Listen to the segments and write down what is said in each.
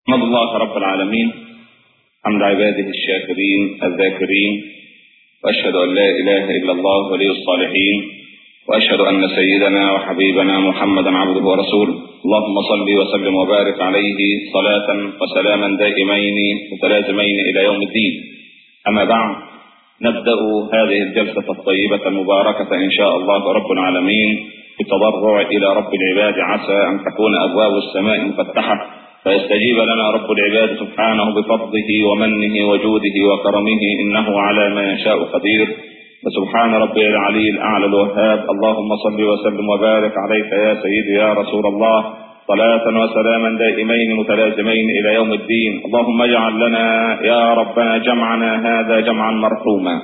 احمد الله رب العالمين حمد عباده الشاكرين الذاكرين واشهد ان لا اله الا الله ولي الصالحين واشهد ان سيدنا وحبيبنا محمدا عبده ورسوله اللهم صل وسلم وبارك عليه صلاه وسلاما دائمين متلازمين الى يوم الدين اما بعد نبدا هذه الجلسه الطيبه المباركه ان شاء الله رب العالمين بالتضرع الى رب العباد عسى ان تكون ابواب السماء مفتحه فيستجيب لنا رب العباد سبحانه بفضله ومنه وجوده وكرمه انه على ما يشاء قدير فسبحان ربي العلي الاعلى الوهاب اللهم صل وسلم وبارك عليك يا سيدي يا رسول الله صلاة وسلاما دائمين متلازمين الى يوم الدين اللهم اجعل لنا يا ربنا جمعنا هذا جمعا مرحوما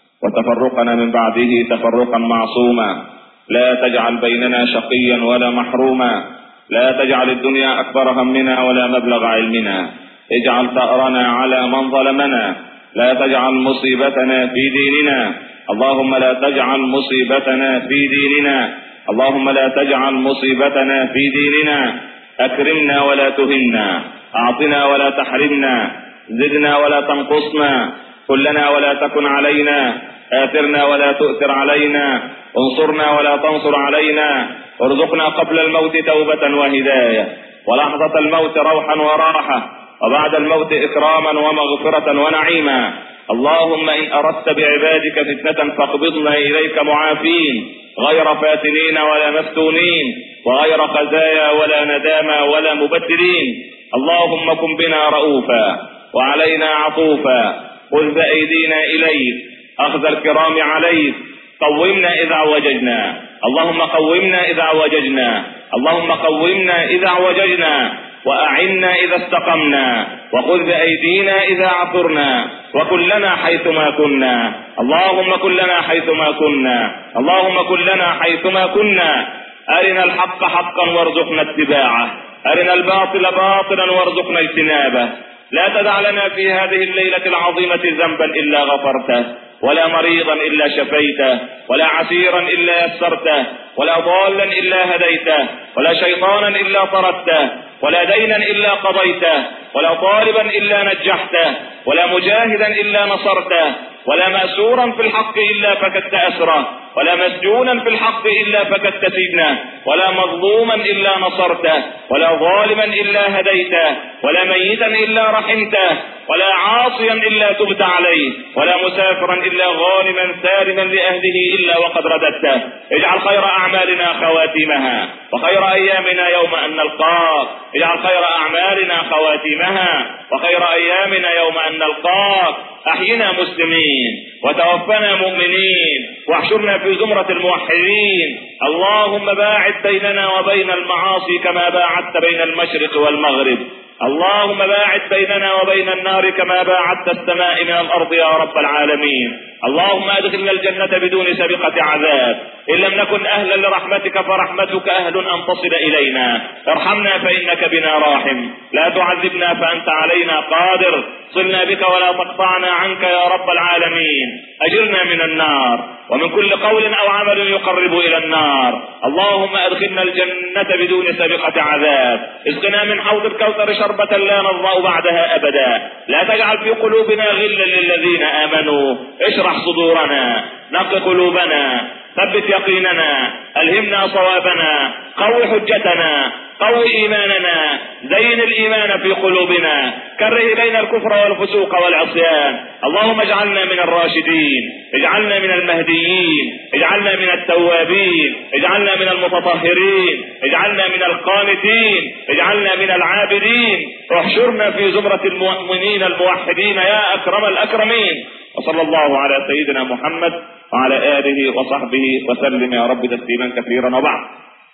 وتفرقنا من بعده تفرقا معصوما لا تجعل بيننا شقيا ولا محروما لا تجعل الدنيا أكبر همنا ولا مبلغ علمنا اجعل ثأرنا على من ظلمنا لا تجعل مصيبتنا في ديننا اللهم لا تجعل مصيبتنا في ديننا اللهم لا تجعل مصيبتنا في ديننا أكرمنا ولا تهنا أعطنا ولا تحرمنا زدنا ولا تنقصنا كلنا ولا تكن علينا آثرنا ولا تؤثر علينا انصرنا ولا تنصر علينا ارزقنا قبل الموت توبة وهداية ولحظة الموت روحا وراحة وبعد الموت إكراما ومغفرة ونعيما اللهم إن أردت بعبادك فتنة فاقبضنا إليك معافين غير فاتنين ولا مفتونين وغير خزايا ولا ندامى ولا مبدلين اللهم كن بنا رؤوفا وعلينا عطوفا خذ بأيدينا إليك أخذ الكرام عليك قومنا إذا وججنا اللهم قومنا إذا وججنا اللهم قومنا إذا وججنا وأعنا إذا استقمنا وخذ بأيدينا إذا عثرنا وكلنا حيثما كنا اللهم كلنا حيثما كنا اللهم كلنا حيثما كنا أرنا الحق حقا وارزقنا اتباعه أرنا الباطل باطلا وارزقنا اجتنابه لا تدع لنا في هذه الليلة العظيمة ذنبا إلا غفرته ولا مريضا إلا شفيته ولا عسيرا إلا يسرته ولا ضالا إلا هديته ولا شيطانا إلا طردته ولا دينا إلا قضيته ولا طالبا إلا نجحته ولا مجاهدا إلا نصرته ولا مأسورا في الحق إلا فكدت أسره ولا مسجونا في الحق إلا فكدت سجنه ولا مظلوما إلا نصرته ولا ظالما إلا هديته ولا ميتا إلا رحمته ولا عاصيا إلا تبت عليه ولا مسافرا إلا غانما سالما لأهله إلا وقد رددته اجعل خير أعمالنا خواتيمها وخير أيامنا يوم أن نلقاك اجعل خير أعمالنا خواتيمها وخير أيامنا يوم أن نلقاك أحينا مسلمين وتوفنا مؤمنين واحشرنا في زمرة الموحدين اللهم باعد بيننا وبين المعاصي كما باعدت بين المشرق والمغرب اللهم باعد بيننا وبين النار كما باعدت السماء من الارض يا رب العالمين اللهم ادخلنا الجنة بدون سابقة عذاب ان لم نكن اهلا لرحمتك فرحمتك اهل ان تصل الينا ارحمنا فانك بنا راحم لا تعذبنا فانت علينا قادر صلنا بك ولا تقطعنا عنك يا رب العالمين اجرنا من النار ومن كل قول او عمل يقرب الى النار اللهم ادخلنا الجنة بدون سابقة عذاب اسقنا من حوض الكوثر شربة لا نظمأ بعدها ابدا لا تجعل في قلوبنا غلا للذين امنوا اشرح صدورنا نق قلوبنا ثبت يقيننا الهمنا صوابنا قو حجتنا قو ايماننا زين الايمان في قلوبنا كره بين الكفر والفسوق والعصيان اللهم اجعلنا من الراشدين اجعلنا من المهديين اجعلنا من التوابين اجعلنا من المتطهرين اجعلنا من القانتين اجعلنا من العابدين واحشرنا في زمرة المؤمنين الموحدين يا اكرم الاكرمين وصلى الله على سيدنا محمد وعلى آله وصحبه وسلم يا رب تسليما كثيرا وبعد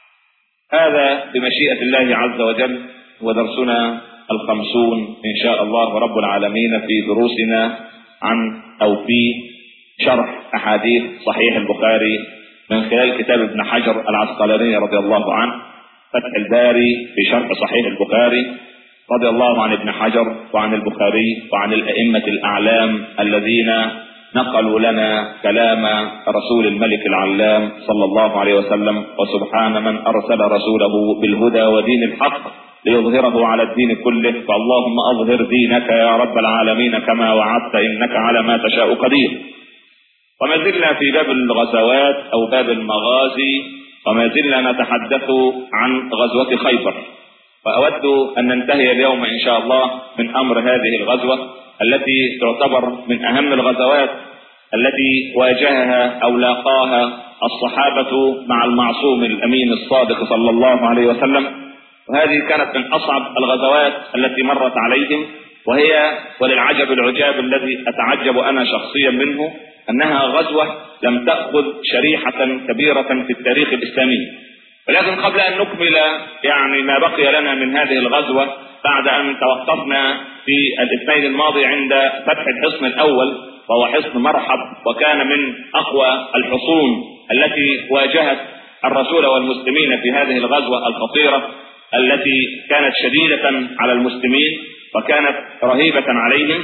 هذا بمشيئة الله عز وجل هو درسنا الخمسون إن شاء الله رب العالمين في دروسنا عن أو في شرح أحاديث صحيح البخاري من خلال كتاب ابن حجر العسقلاني رضي الله عنه فتح الباري في شرح صحيح البخاري رضي الله عن ابن حجر وعن البخاري وعن الأئمة الأعلام الذين نقلوا لنا كلام رسول الملك العلام صلى الله عليه وسلم وسبحان من أرسل رسوله بالهدى ودين الحق ليظهره على الدين كله فاللهم أظهر دينك يا رب العالمين كما وعدت إنك على ما تشاء قدير وما زلنا في باب الغزوات أو باب المغازي وما زلنا نتحدث عن غزوة خيبر فأود أن ننتهي اليوم إن شاء الله من أمر هذه الغزوة التي تعتبر من أهم الغزوات التي واجهها أو لاقاها الصحابة مع المعصوم الأمين الصادق صلى الله عليه وسلم وهذه كانت من أصعب الغزوات التي مرت عليهم وهي وللعجب العجاب الذي أتعجب أنا شخصيا منه أنها غزوة لم تأخذ شريحة كبيرة في التاريخ الإسلامي ولكن قبل أن نكمل يعني ما بقي لنا من هذه الغزوة بعد أن توقفنا في الاثنين الماضي عند فتح الحصن الأول وهو حصن مرحب وكان من أقوى الحصون التي واجهت الرسول والمسلمين في هذه الغزوة الخطيرة التي كانت شديدة على المسلمين وكانت رهيبة عليهم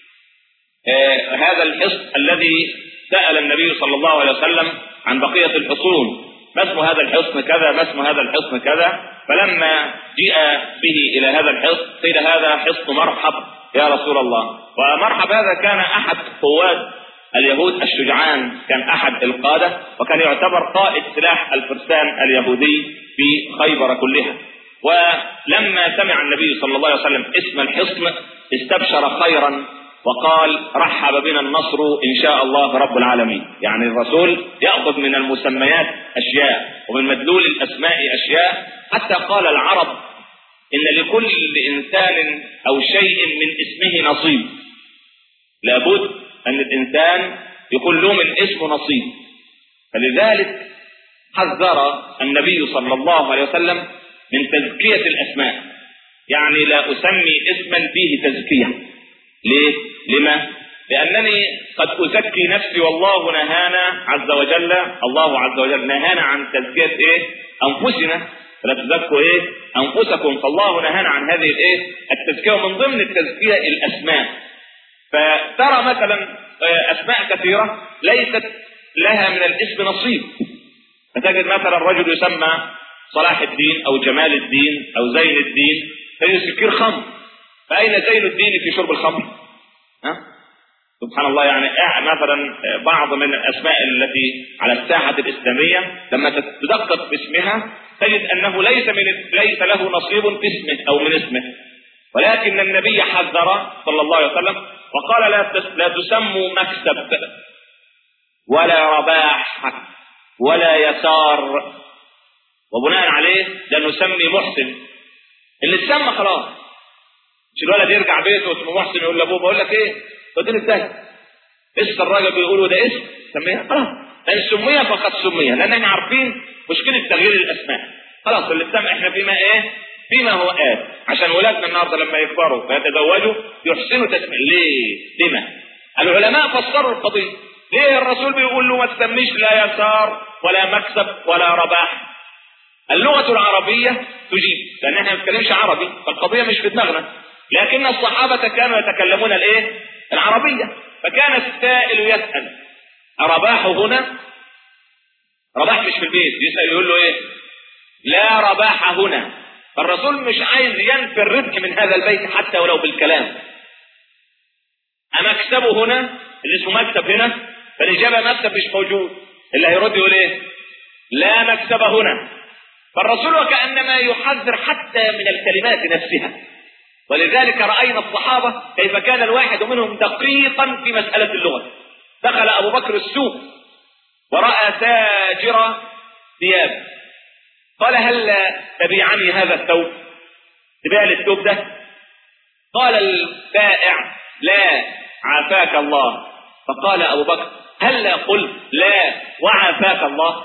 آه هذا الحصن الذي سأل النبي صلى الله عليه وسلم عن بقية الحصون ما اسم هذا الحصن كذا ما اسم هذا الحصن كذا فلما جاء به إلى هذا الحصن قيل هذا حصن مرحب يا رسول الله ومرحب هذا كان أحد قوات اليهود الشجعان كان أحد القادة وكان يعتبر قائد سلاح الفرسان اليهودي في خيبر كلها ولما سمع النبي صلى الله عليه وسلم اسم الحصن استبشر خيرا وقال رحب بنا النصر ان شاء الله رب العالمين يعني الرسول ياخذ من المسميات اشياء ومن مدلول الاسماء اشياء حتى قال العرب ان لكل انسان او شيء من اسمه نصيب لابد ان الانسان يكون له من اسمه نصيب فلذلك حذر النبي صلى الله عليه وسلم من تزكيه الاسماء يعني لا اسمي اسما فيه تزكيه ليه؟ لما؟ لأنني قد أزكي نفسي والله نهانا عز وجل الله عز وجل نهانا عن تزكية إيه؟ أنفسنا فلا تزكوا إيه؟ أنفسكم فالله نهانا عن هذه الإيه؟ التزكية ومن ضمن التزكية الأسماء فترى مثلا أسماء كثيرة ليست لها من الاسم نصيب فتجد مثلا رجل يسمى صلاح الدين أو جمال الدين أو زين الدين فيسكر خمر فأين زين الدين في شرب الخمر؟ ها؟ سبحان الله يعني مثلا بعض من الأسماء التي على الساحة الإسلامية لما تدقق باسمها تجد أنه ليس من ليس له نصيب في اسمه أو من اسمه ولكن النبي حذر صلى الله عليه وسلم وقال لا لا تسموا مكسب ولا رباح ولا يسار وبناء عليه لا نسمي محسن اللي اتسمى خلاص مش الولد يرجع بيته اسمه محسن يقول لابوه بقول لك ايه؟ وديني التاني لسه الراجل بيقولوا ده اسم سميها خلاص لان سمي فقد سمي لان احنا عارفين مشكله تغيير الاسماء خلاص اللي سمع احنا فيما ايه؟ فيما هو آت عشان ولادنا النهارده لما يكبروا فيتزوجوا يحسنوا تسمية ليه؟ لما؟ العلماء فسروا القضيه ليه الرسول بيقول له ما تسميش لا يسار ولا مكسب ولا رباح اللغة العربية تجيب لأن احنا ما بنتكلمش عربي فالقضية مش في دماغنا لكن الصحابة كانوا يتكلمون الايه؟ العربية فكان السائل يسأل أرباح هنا؟ رباح مش في البيت يسأل يقول له ايه؟ لا رباح هنا فالرسول مش عايز ينفي الربح من هذا البيت حتى ولو بالكلام أمكسبه هنا اللي اسمه مكسب هنا فالإجابة مكسب مش موجود اللي هيرد يقول ايه؟ لا مكسب هنا فالرسول وكأنما يحذر حتى من الكلمات نفسها ولذلك رأينا الصحابة كيف كان الواحد منهم دقيقا في مسألة اللغة دخل أبو بكر السوق ورأى تاجر ثياب قال هل تبيعني هذا الثوب تبيع لي الثوب ده قال البائع لا عافاك الله فقال أبو بكر هل قلت لا وعافاك الله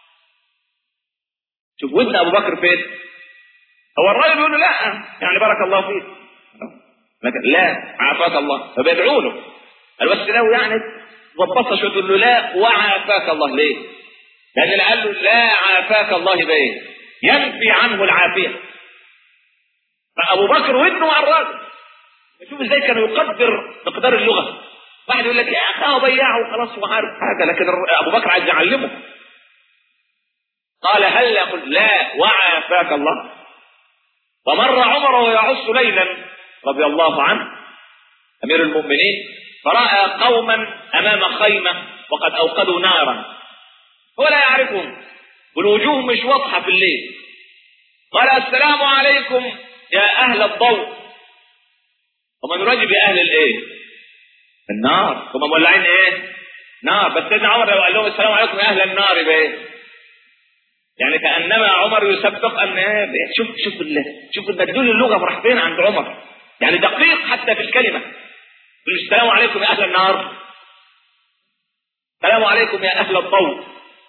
شوف ودن أبو بكر فين هو الراجل بيقول له لا يعني بارك الله فيك لكن لا عافاك الله فبيدعوا له قال بس لو يعني ظبطها شويه تقول له لا وعافاك الله ليه؟ لان اللي قال له لا عافاك الله يبقى ايه؟ ينفي عنه العافيه فابو بكر ودنه مع الراجل شوف ازاي كان يقدر مقدار اللغه واحد يقول لك يا اخي بياع وخلاص وعارف حاجه لكن ابو بكر عايز يعلمه قال هل يقول لا وعافاك الله ومر عمر ويعص ليلا رضي الله عنه امير المؤمنين فراى قوما امام خيمه وقد اوقدوا نارا هو لا يعرفهم والوجوه مش واضحه في الليل قال السلام عليكم يا اهل الضوء هم يراد باهل الايه النار هم مولعين ايه نار بس سيدنا عمر لو قال لهم السلام عليكم يا اهل النار يبقى ايه يعني كانما عمر يسبق ان إيه؟ شوف شوف ال... شوف المدلول اللغه راح فين عند عمر يعني دقيق حتى في الكلمه يقول السلام عليكم يا اهل النار السلام عليكم يا اهل الضوء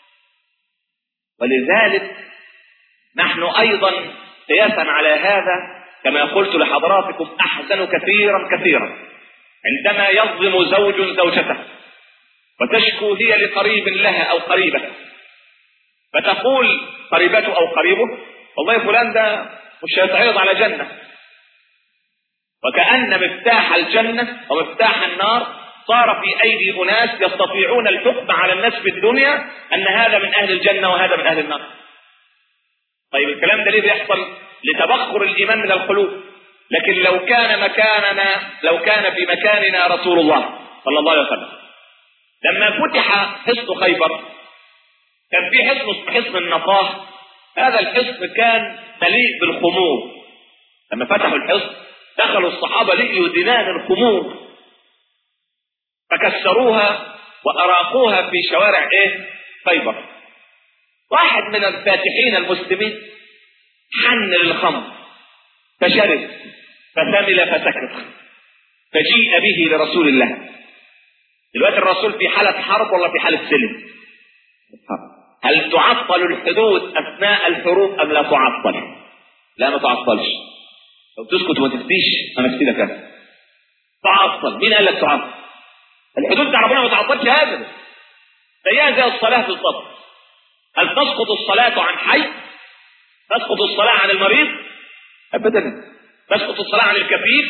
ولذلك نحن ايضا قياسا على هذا كما قلت لحضراتكم احزن كثيرا كثيرا عندما يظلم زوج زوجته وتشكو هي لقريب لها او قريبه فتقول قريبته او قريبه والله فلان ده مش هيتعرض على جنه وكأن مفتاح الجنة ومفتاح النار صار في أيدي أناس يستطيعون الحكم على الناس في الدنيا أن هذا من أهل الجنة وهذا من أهل النار طيب الكلام ده ليه بيحصل لتبخر الإيمان من القلوب لكن لو كان مكاننا لو كان في مكاننا رسول الله صلى الله عليه وسلم لما فتح حصن خيبر كان في حصن حصن النقاه هذا الحصن كان مليء بالخمور لما فتحوا الحصن دخلوا الصحابة لقيوا دنان الخمور فكسروها وأراقوها في شوارع إيه؟ خيبر واحد من الفاتحين المسلمين حن للخمر فشرب فثمل فسكت فجيء به لرسول الله دلوقتي الرسول في حالة حرب ولا في حالة سلم هل تعطل الحدود أثناء الحروب أم لا تعطل لا ما تعطلش لو تسكت وما تفتيش أنا أفتي لك أنا تعطل مين قال لك تعطل الحدود بتاع ربنا ما تعطلش أبدا زيها زي الصلاة بالظبط هل تسقط الصلاة عن حي تسقط الصلاة عن المريض أبدا تسقط الصلاة عن الكفيف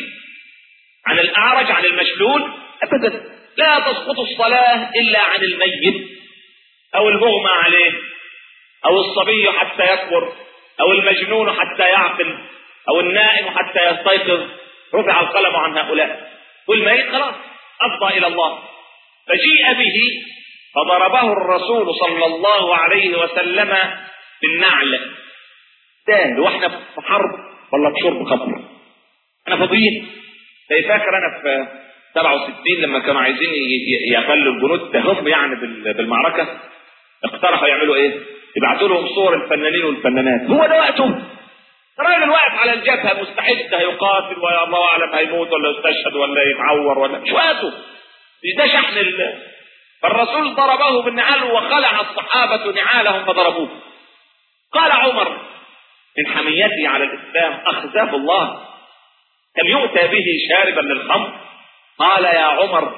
عن الأعرج عن المشلول أبدا لا تسقط الصلاة إلا عن الميت أو المغمى عليه أو الصبي حتى يكبر أو المجنون حتى يعقل أو النائم حتى يستيقظ رفع القلم عن هؤلاء والميت خلاص أفضى إلى الله فجيء به فضربه الرسول صلى الله عليه وسلم بالنعل تاني واحنا في حرب ولا في شرب خمر انا فاضيين زي فاكر انا في 67 لما كانوا عايزين يخلوا الجنود تهم يعني بالمعركه اقترحوا يعملوا ايه؟ يبعتوا لهم صور الفنانين والفنانات هو ده وقته الراجل واقف على الجبهه مستعد هيقاتل ويا الله اعلم هيموت ولا يستشهد ولا يتعور ولا مش وقته مش ده شحن ال... فالرسول ضربه بالنعال وخلع الصحابه نعالهم فضربوه قال عمر من حميته على الاسلام اخزاه الله كم يؤتى به شاربا للخمر قال يا عمر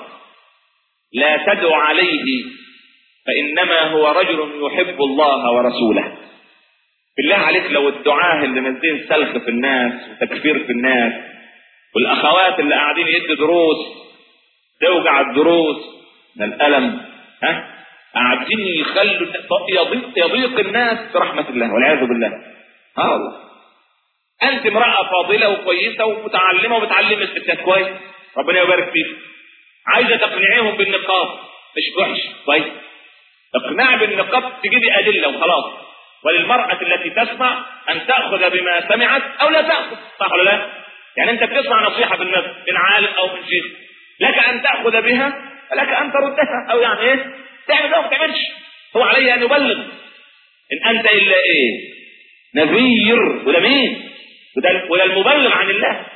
لا تدع عليه فإنما هو رجل يحب الله ورسوله بالله عليك لو الدعاة اللي نازلين سلخ في الناس وتكفير في الناس والأخوات اللي قاعدين يدوا دروس توجع الدروس من الألم ها قاعدين يخلوا يضيق, يضيق الناس برحمة الله والعياذ بالله اه والله أنت امرأة فاضلة وكويسة ومتعلمة وبتعلم الستات كويس ربنا يبارك فيك عايزة تقنعيهم بالنقاب مش وحش كويس اقناع بالنقاب تجيبي أدلة وخلاص وللمرأة التي تسمع أن تأخذ بما سمعت أو لا تأخذ صح ولا لا؟ يعني أنت بتسمع نصيحة بالنفس من عالم أو من شيخ لك أن تأخذ بها ولك أن تردها أو يعني إيه؟ تعمل أو ما تعملش هو عليه أن يبلغ إن أنت إلا إيه؟ نذير وده مين؟ وده, وده المبلغ عن الله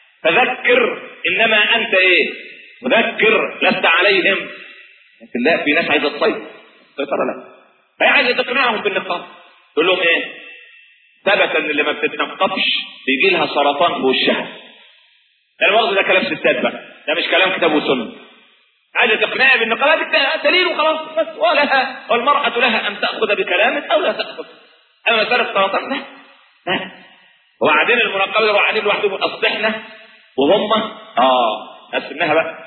فذكر إنما أنت إيه؟ مذكر لست عليهم لكن لا في ناس عايزة تصيد سيطرة لا فهي عايزة تقنعهم بالنقاب تقول لهم ايه ثبت ان اللي ما بتتنقبش بيجي لها سرطان في وشها ده الوضع ده كلام ستات بقى ده مش كلام كتاب وسنه عايزة تقنعها بالنقاب دليل وخلاص بس ولها والمرأة لها ان تأخذ بكلامك او لا تأخذ اما مسألة السرطان لا لا وبعدين المنقبة وقاعدين لوحدهم اصلحنا وهم اه قسمناها بقى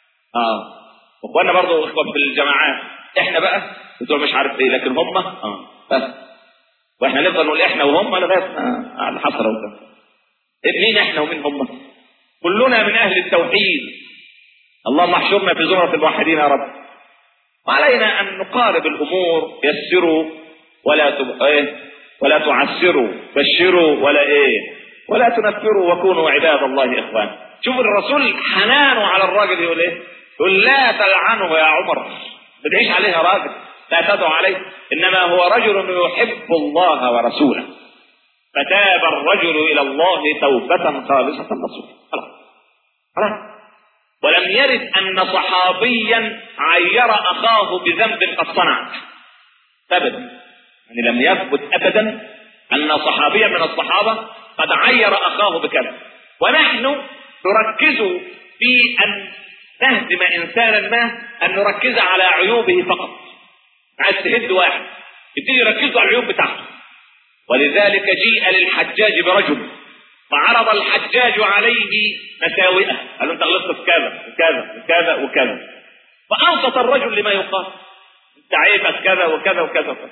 اه واخوانا برضه اخوة في الجماعات احنا بقى بتوع مش عارف ايه لكن هم اه بس واحنا نفضل نقول احنا وهم لغايه ما اللي حصل وده مين احنا ومين هم كلنا من اهل التوحيد اللهم احشرنا في زمرة الموحدين يا رب وعلينا ان نقارب الامور يسروا ولا تب... ايه ولا تعسروا بشروا ولا ايه ولا تنفروا وكونوا عباد الله اخوان شوف الرسول حنانه على الراجل يقول ايه يقول لا تلعنه يا عمر بتعيش عليه يا راجل لا تدعو عليه انما هو رجل يحب الله ورسوله فتاب الرجل الى الله توبة خالصة نصوحا خلاص خلاص ولم يرد ان صحابيا عير اخاه بذنب قد صنع ابدا يعني لم يثبت ابدا ان صحابيا من الصحابه قد عير اخاه بكذا ونحن نركز في ان نهدم انسانا ما ان نركز على عيوبه فقط عايز تهد واحد يبتدي يركزوا على العيوب بتاعته ولذلك جيء للحجاج برجل فعرض الحجاج عليه مساوئه قال له انت غلطت في كذا وكذا وكذا وكذا فانصت الرجل لما يقال انت عيبك كذا وكذا وكذا وكذا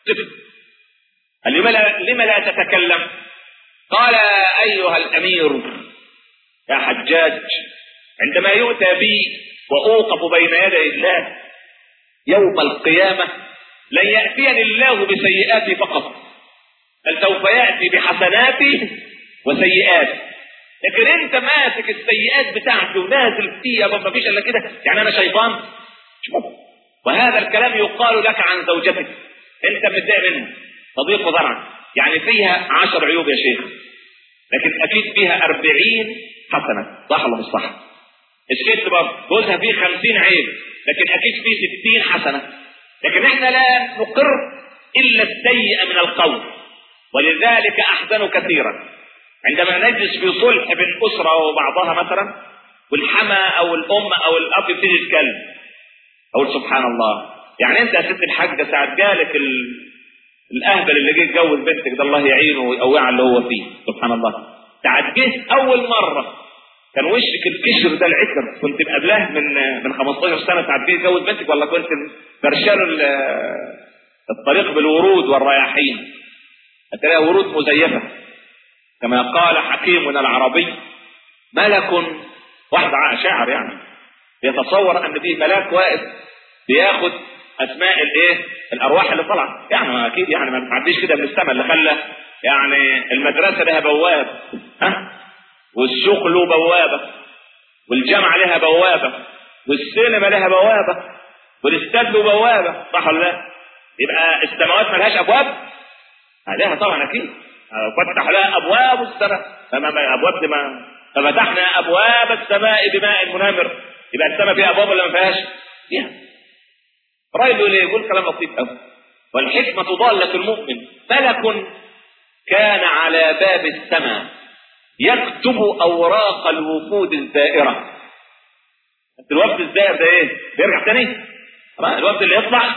قال لما لا, لما لا تتكلم قال ايها الامير يا حجاج عندما يؤتى بي واوقف بين يدي الله يوم القيامه لن ياتيني الله بسيئاتي فقط بل سوف ياتي بحسناتي وسيئاتي لكن انت ماسك السيئات بتاعتي ونازل فيها ما فيش الا كده يعني انا شيطان شوف وهذا الكلام يقال لك عن زوجتك انت متضايق منها تضيق ذرعا يعني فيها عشر عيوب يا شيخ لكن اكيد فيها أربعين حسنه صح ولا مش صح؟ الست برضه جوزها فيه خمسين عيب لكن اكيد فيه ستين حسنه لكن احنا لا نقر الا السيء من القول ولذلك احزن كثيرا عندما نجلس في صلح بين اسره وبعضها مثلا والحما او الام او الاب يبتدي يتكلم اقول سبحان الله يعني انت يا ست الحاجه ساعه جالك ال... الاهبل اللي جه يتجوز بنتك ده الله يعينه ويقويه على اللي هو فيه سبحان الله ساعه جه اول مره كان وشك الكشر ده العكر كنت مقابلاه من من 15 سنه ساعه جه يتجوز بنتك ولا كنت فرشاله الطريق بالورود والرياحين هتلاقيها ورود مزيفه كما قال حكيمنا العربي ملك واحد شاعر يعني يتصور ان فيه ملاك واقف بياخد اسماء الايه الارواح اللي طلعت يعني اكيد يعني ما بتعديش كده من السماء اللي خلى يعني المدرسه لها بواب ها والسوق له بوابه والجامعه لها بوابه والسينما لها بوابه والاستاد له بوابه صح ولا لا؟ يبقى السماوات ما لهاش ابواب؟ عليها طبعا اكيد فتح لها ابواب السماء ابواب دي ما ففتحنا ابواب السماء بماء منهمر يبقى السماء فيها ابواب ولا ما فيهاش؟ فيها راجل يقول يقول كلام لطيف قوي والحكمة ضالة المؤمن ملك كان على باب السماء يكتب أوراق الوفود الزائرة الوفد الزائر ده ايه؟ بيرجع تاني؟ الوفد اللي يطلع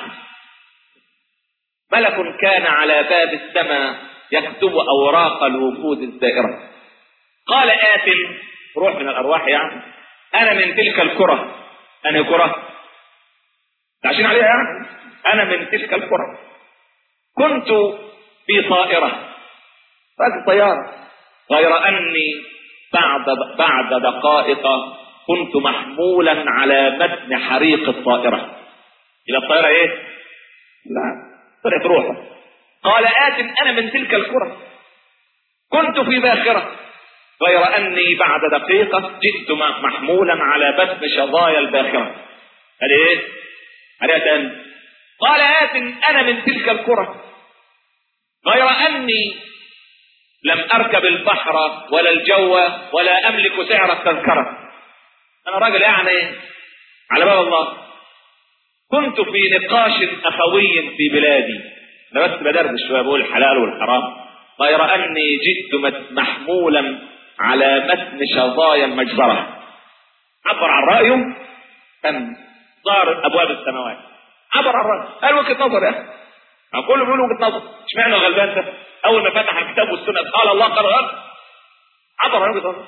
ملك كان على باب السماء يكتب أوراق الوفود الزائرة قال آت روح من الأرواح يعني أنا من تلك الكرة أنا كرة عايشين عليها يعني أنا من تلك الكرة كنت في طائرة راكب طيارة غير أني بعد بعد دقائق كنت محمولا على متن حريق الطائرة إلى الطائرة إيه؟ لا طلعت روحه قال آت أنا من تلك الكرة كنت في باخرة غير أني بعد دقيقة جئت محمولا على بث شظايا الباخرة قال إيه؟ عليها تاني قال آت أنا من تلك الكرة غير أني لم أركب البحر ولا الجو ولا أملك سعر التذكرة أنا راجل يعني على باب الله كنت في نقاش أخوي في بلادي أنا بس بدردش شوية بقول الحلال والحرام غير أني جئت محمولا على متن شظايا المجزرة عبر عن رأيه أن صار أبواب السماوات عبر عن رأيه قال وجهة نظر يا أخي كله بيقول وجهة نظر اشمعنى غلبان ده أول ما فتح الكتاب والسنة قال الله قال غلط عبر عن وجهة نظر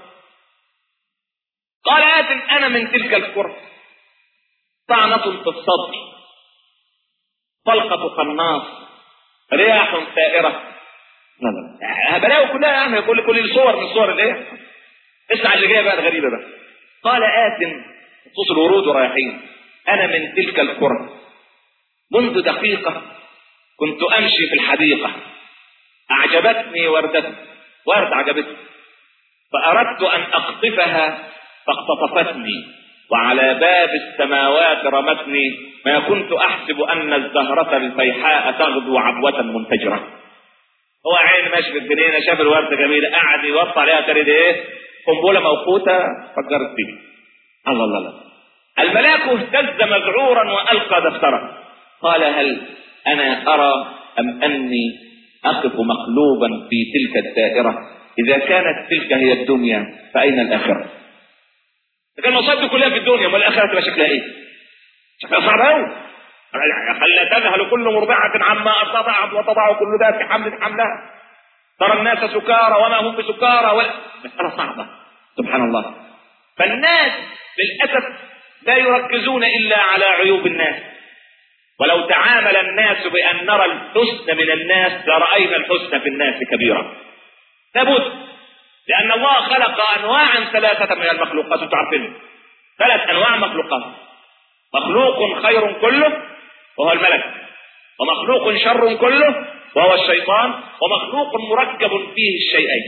قال آت أنا من تلك الكرة طعنة في الصدر طلقة قناص رياح سائرة لا لا بلاوي كلها يعني كل كل صور من صور الايه اسمع اللي جايه بقى الغريبه بقى قال آت خصوص الورود ورايحين انا من تلك القرى منذ دقيقة كنت امشي في الحديقة اعجبتني وردة ورد عجبتني فاردت ان اقطفها فاقتطفتني وعلى باب السماوات رمتني ما كنت احسب ان الزهرة الفيحاء تغدو عبوة منفجرة هو عين ماشي في الجنينة شاف الوردة جميلة قعد يوطى عليها تريد ايه قنبلة موقوتة فجرت فيه الله الله الله الملاك اهتز مذعورا والقى دفترا قال هل انا ارى ام اني اقف مقلوبا في تلك الدائرة اذا كانت تلك هي الدنيا فاين الاخرة كان المصائب دي كلها في الدنيا امال الاخرة تبقى شكلها ايه شكلها صعب قوي خلى تذهل كل مرضعة عما ارتضعت وتضع كل ذات حمل حملها ترى الناس سكارى وما هم بسكارى ولا مسألة صعبة سبحان الله فالناس للأسف لا يركزون إلا على عيوب الناس ولو تعامل الناس بأن نرى الحسن من الناس لرأينا الحسن في الناس كبيرا لابد لأن الله خلق أنواعا ثلاثة من المخلوقات تعرفين ثلاث أنواع مخلوقات مخلوق خير كله وهو الملك ومخلوق شر كله وهو الشيطان ومخلوق مركب فيه الشيئين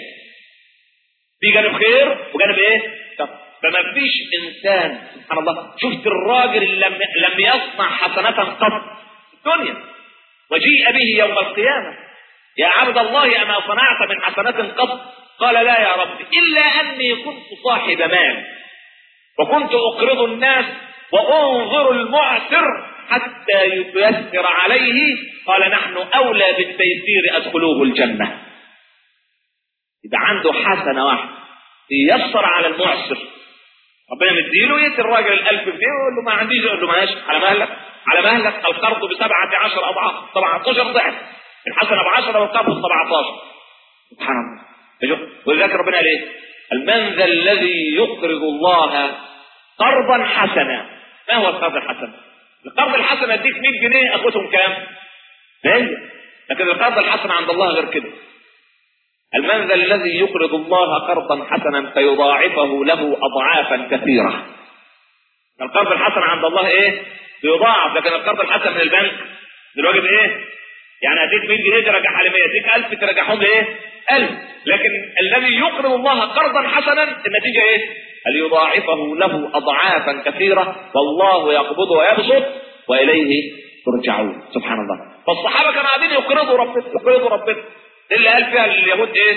في جانب خير وجانب ايه شر فما فيش انسان سبحان الله شفت الراجل اللي لم لم يصنع حسنة قط في الدنيا وجيء به يوم القيامة يا عبد الله أما صنعت من حسنة قط قال لا يا رب إلا أني كنت صاحب مال وكنت أقرض الناس وأنظر المعسر حتى يتيسر عليه قال نحن أولى بالتيسير أدخلوه الجنة إذا عنده حسنة واحدة ييسر على المعسر ربنا مديله يدي الراجل الألف جنيه ويقول له ما عنديش يقول له ماشي على مهلك على مهلك القرض بسبعة عشر أضعاف 17 ضعف الحسنة بعشرة والقرض ب 17 سبحان الله ولذلك ربنا قال ايه؟ من ذا الذي يقرض الله قرضا حسنا ما هو القرض الحسن؟ القرض الحسن اديك 100 جنيه اخدهم كام؟ 100 لكن القرض الحسن عند الله غير كده المن ذا الذي يقرض الله قرضا حسنا فيضاعفه له اضعافا كثيره القرض الحسن عند الله ايه بيضاعف لكن القرض الحسن من البنك دلوقتي بايه يعني اديك 100 جنيه ترجعها ل 100 اديك 1000 ترجعهم لايه 1000 لكن الذي يقرض الله قرضا حسنا النتيجه ايه هل يضاعفه له اضعافا كثيره والله يقبض ويبسط واليه ترجعون سبحان الله فالصحابه كانوا قاعدين يقرضوا ربنا يقرضوا ربنا اللي قال فيها اليهود ايه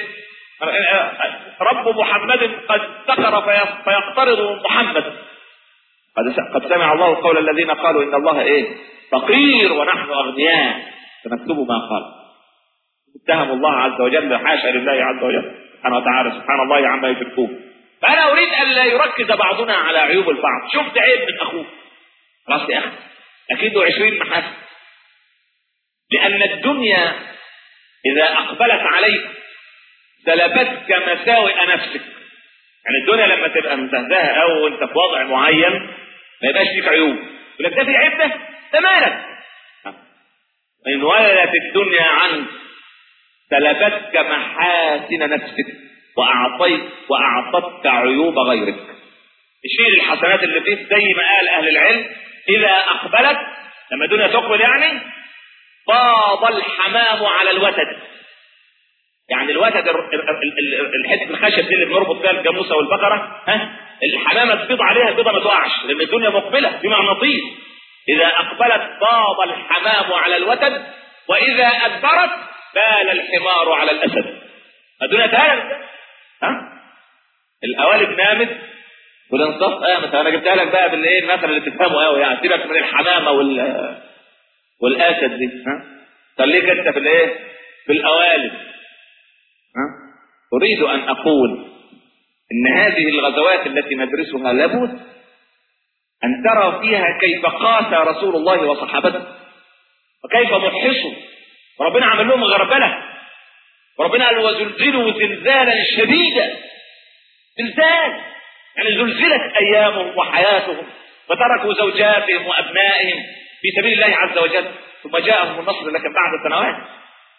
رب محمد قد سكر فيقترض محمد قد قد سمع الله قول الذين قالوا ان الله ايه فقير ونحن اغنياء فنكتب ما قال اتهموا الله عز وجل حاشا لله عز وجل سبحانه وتعالى سبحان الله عما يشركون فانا اريد ان لا يركز بعضنا على عيوب البعض شفت عيب من اخوك خلاص يا اخي اكيد له 20 محاسن لان الدنيا اذا اقبلت عليك سلبتك مساوئ نفسك يعني الدنيا لما تبقى مزهزهه او انت في وضع معين ما يبقاش فيك عيوب يقول لك ده في عيب ده ده مالك ان ولدت الدنيا عنك سلبتك محاسن نفسك واعطيت واعطتك عيوب غيرك تشيل الحسنات اللي فيك زي ما قال اهل العلم اذا اقبلت لما الدنيا تقبل يعني فاض الحمام على الوتد يعني الوتد الحته الخشب دي اللي بنربط فيها الجاموسه والبقره ها الحمامه تبيض عليها البيضه ما تقعش لان الدنيا مقبله في مغناطيس اذا اقبلت فاض الحمام على الوتد واذا ادبرت بال الحمار على الاسد الدنيا تهالك ها القوالب نامت والانصاف قامت انا جبتها لك بقى بالايه المثل اللي تفهمه قوي يعني سيبك من الحمامه وال والاسد دي ها خليك انت في الايه في القوالب ها اريد ان اقول ان هذه الغزوات التي ندرسها لابد ان ترى فيها كيف قاسى رسول الله وصحابته وكيف محصوا وربنا عمل لهم غربله وربنا قال وزلزلوا زلزالا شديدا زلزال يعني زلزلت ايامهم وحياتهم وتركوا زوجاتهم وابنائهم في سبيل الله عز وجل ثم جاءهم النصر لكن بعد سنوات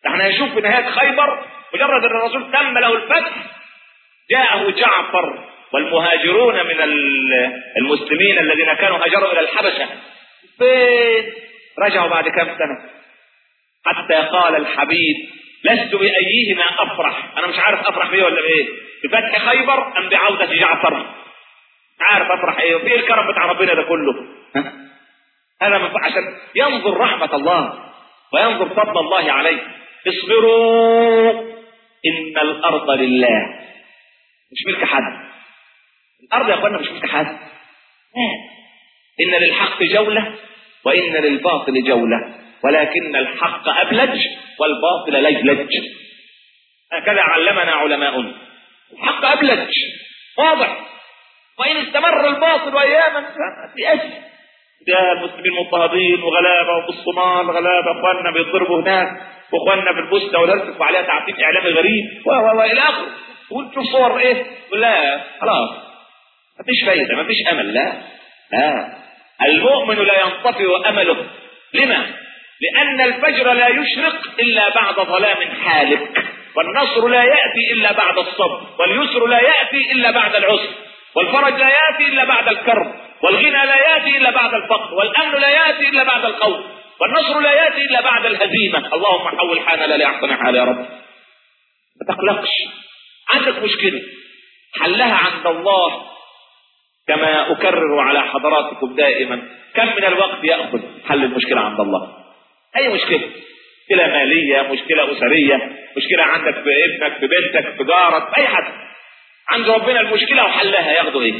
احنا هنشوف في نهايه خيبر مجرد ان الرسول تم له الفتح جاءه جعفر والمهاجرون من المسلمين الذين كانوا هاجروا الى الحبشه فين رجعوا بعد كم سنه حتى قال الحبيب لست بايهما افرح انا مش عارف افرح بيه ولا بايه بفتح خيبر ام بعوده جعفر مش عارف افرح ايه وفي الكرم بتاع ربنا ده كله ها؟ هذا من عشان ينظر رحمه الله وينظر فضل الله عليه اصبروا ان الارض لله مش ملك حد الارض يا اخوانا مش ملك حد لا. ان للحق جوله وان للباطل جوله ولكن الحق ابلج والباطل لجلج هكذا علمنا علماؤنا الحق ابلج واضح وان استمر الباطل اياما فيأس ده المسلمين مضطهدين وغلابه وفي الصومال غلابه اخواننا بيضربوا هناك واخواننا في البوسنه والهرسك وعليها تعقيد اعلامي غريب و و والى اخره وتشوف صور ايه لا خلاص مفيش فايده مفيش امل لا لا المؤمن لا ينطفئ امله لما؟ لان الفجر لا يشرق الا بعد ظلام حالك والنصر لا ياتي الا بعد الصبر واليسر لا ياتي الا بعد العسر والفرج لا ياتي الا بعد الكرب والغنى لا ياتي الا بعد الفقر والامن لا ياتي الا بعد الخوف والنصر لا ياتي الا بعد الهزيمه اللهم حول حالنا لاحسن حال يا رب ما تقلقش عندك مشكله حلها عند الله كما اكرر على حضراتكم دائما كم من الوقت ياخذ حل المشكله عند الله اي مشكله مشكله ماليه مشكله اسريه مشكله عندك في ابنك في بنتك في جارك في اي حد عند ربنا المشكله وحلها ياخدوا ايه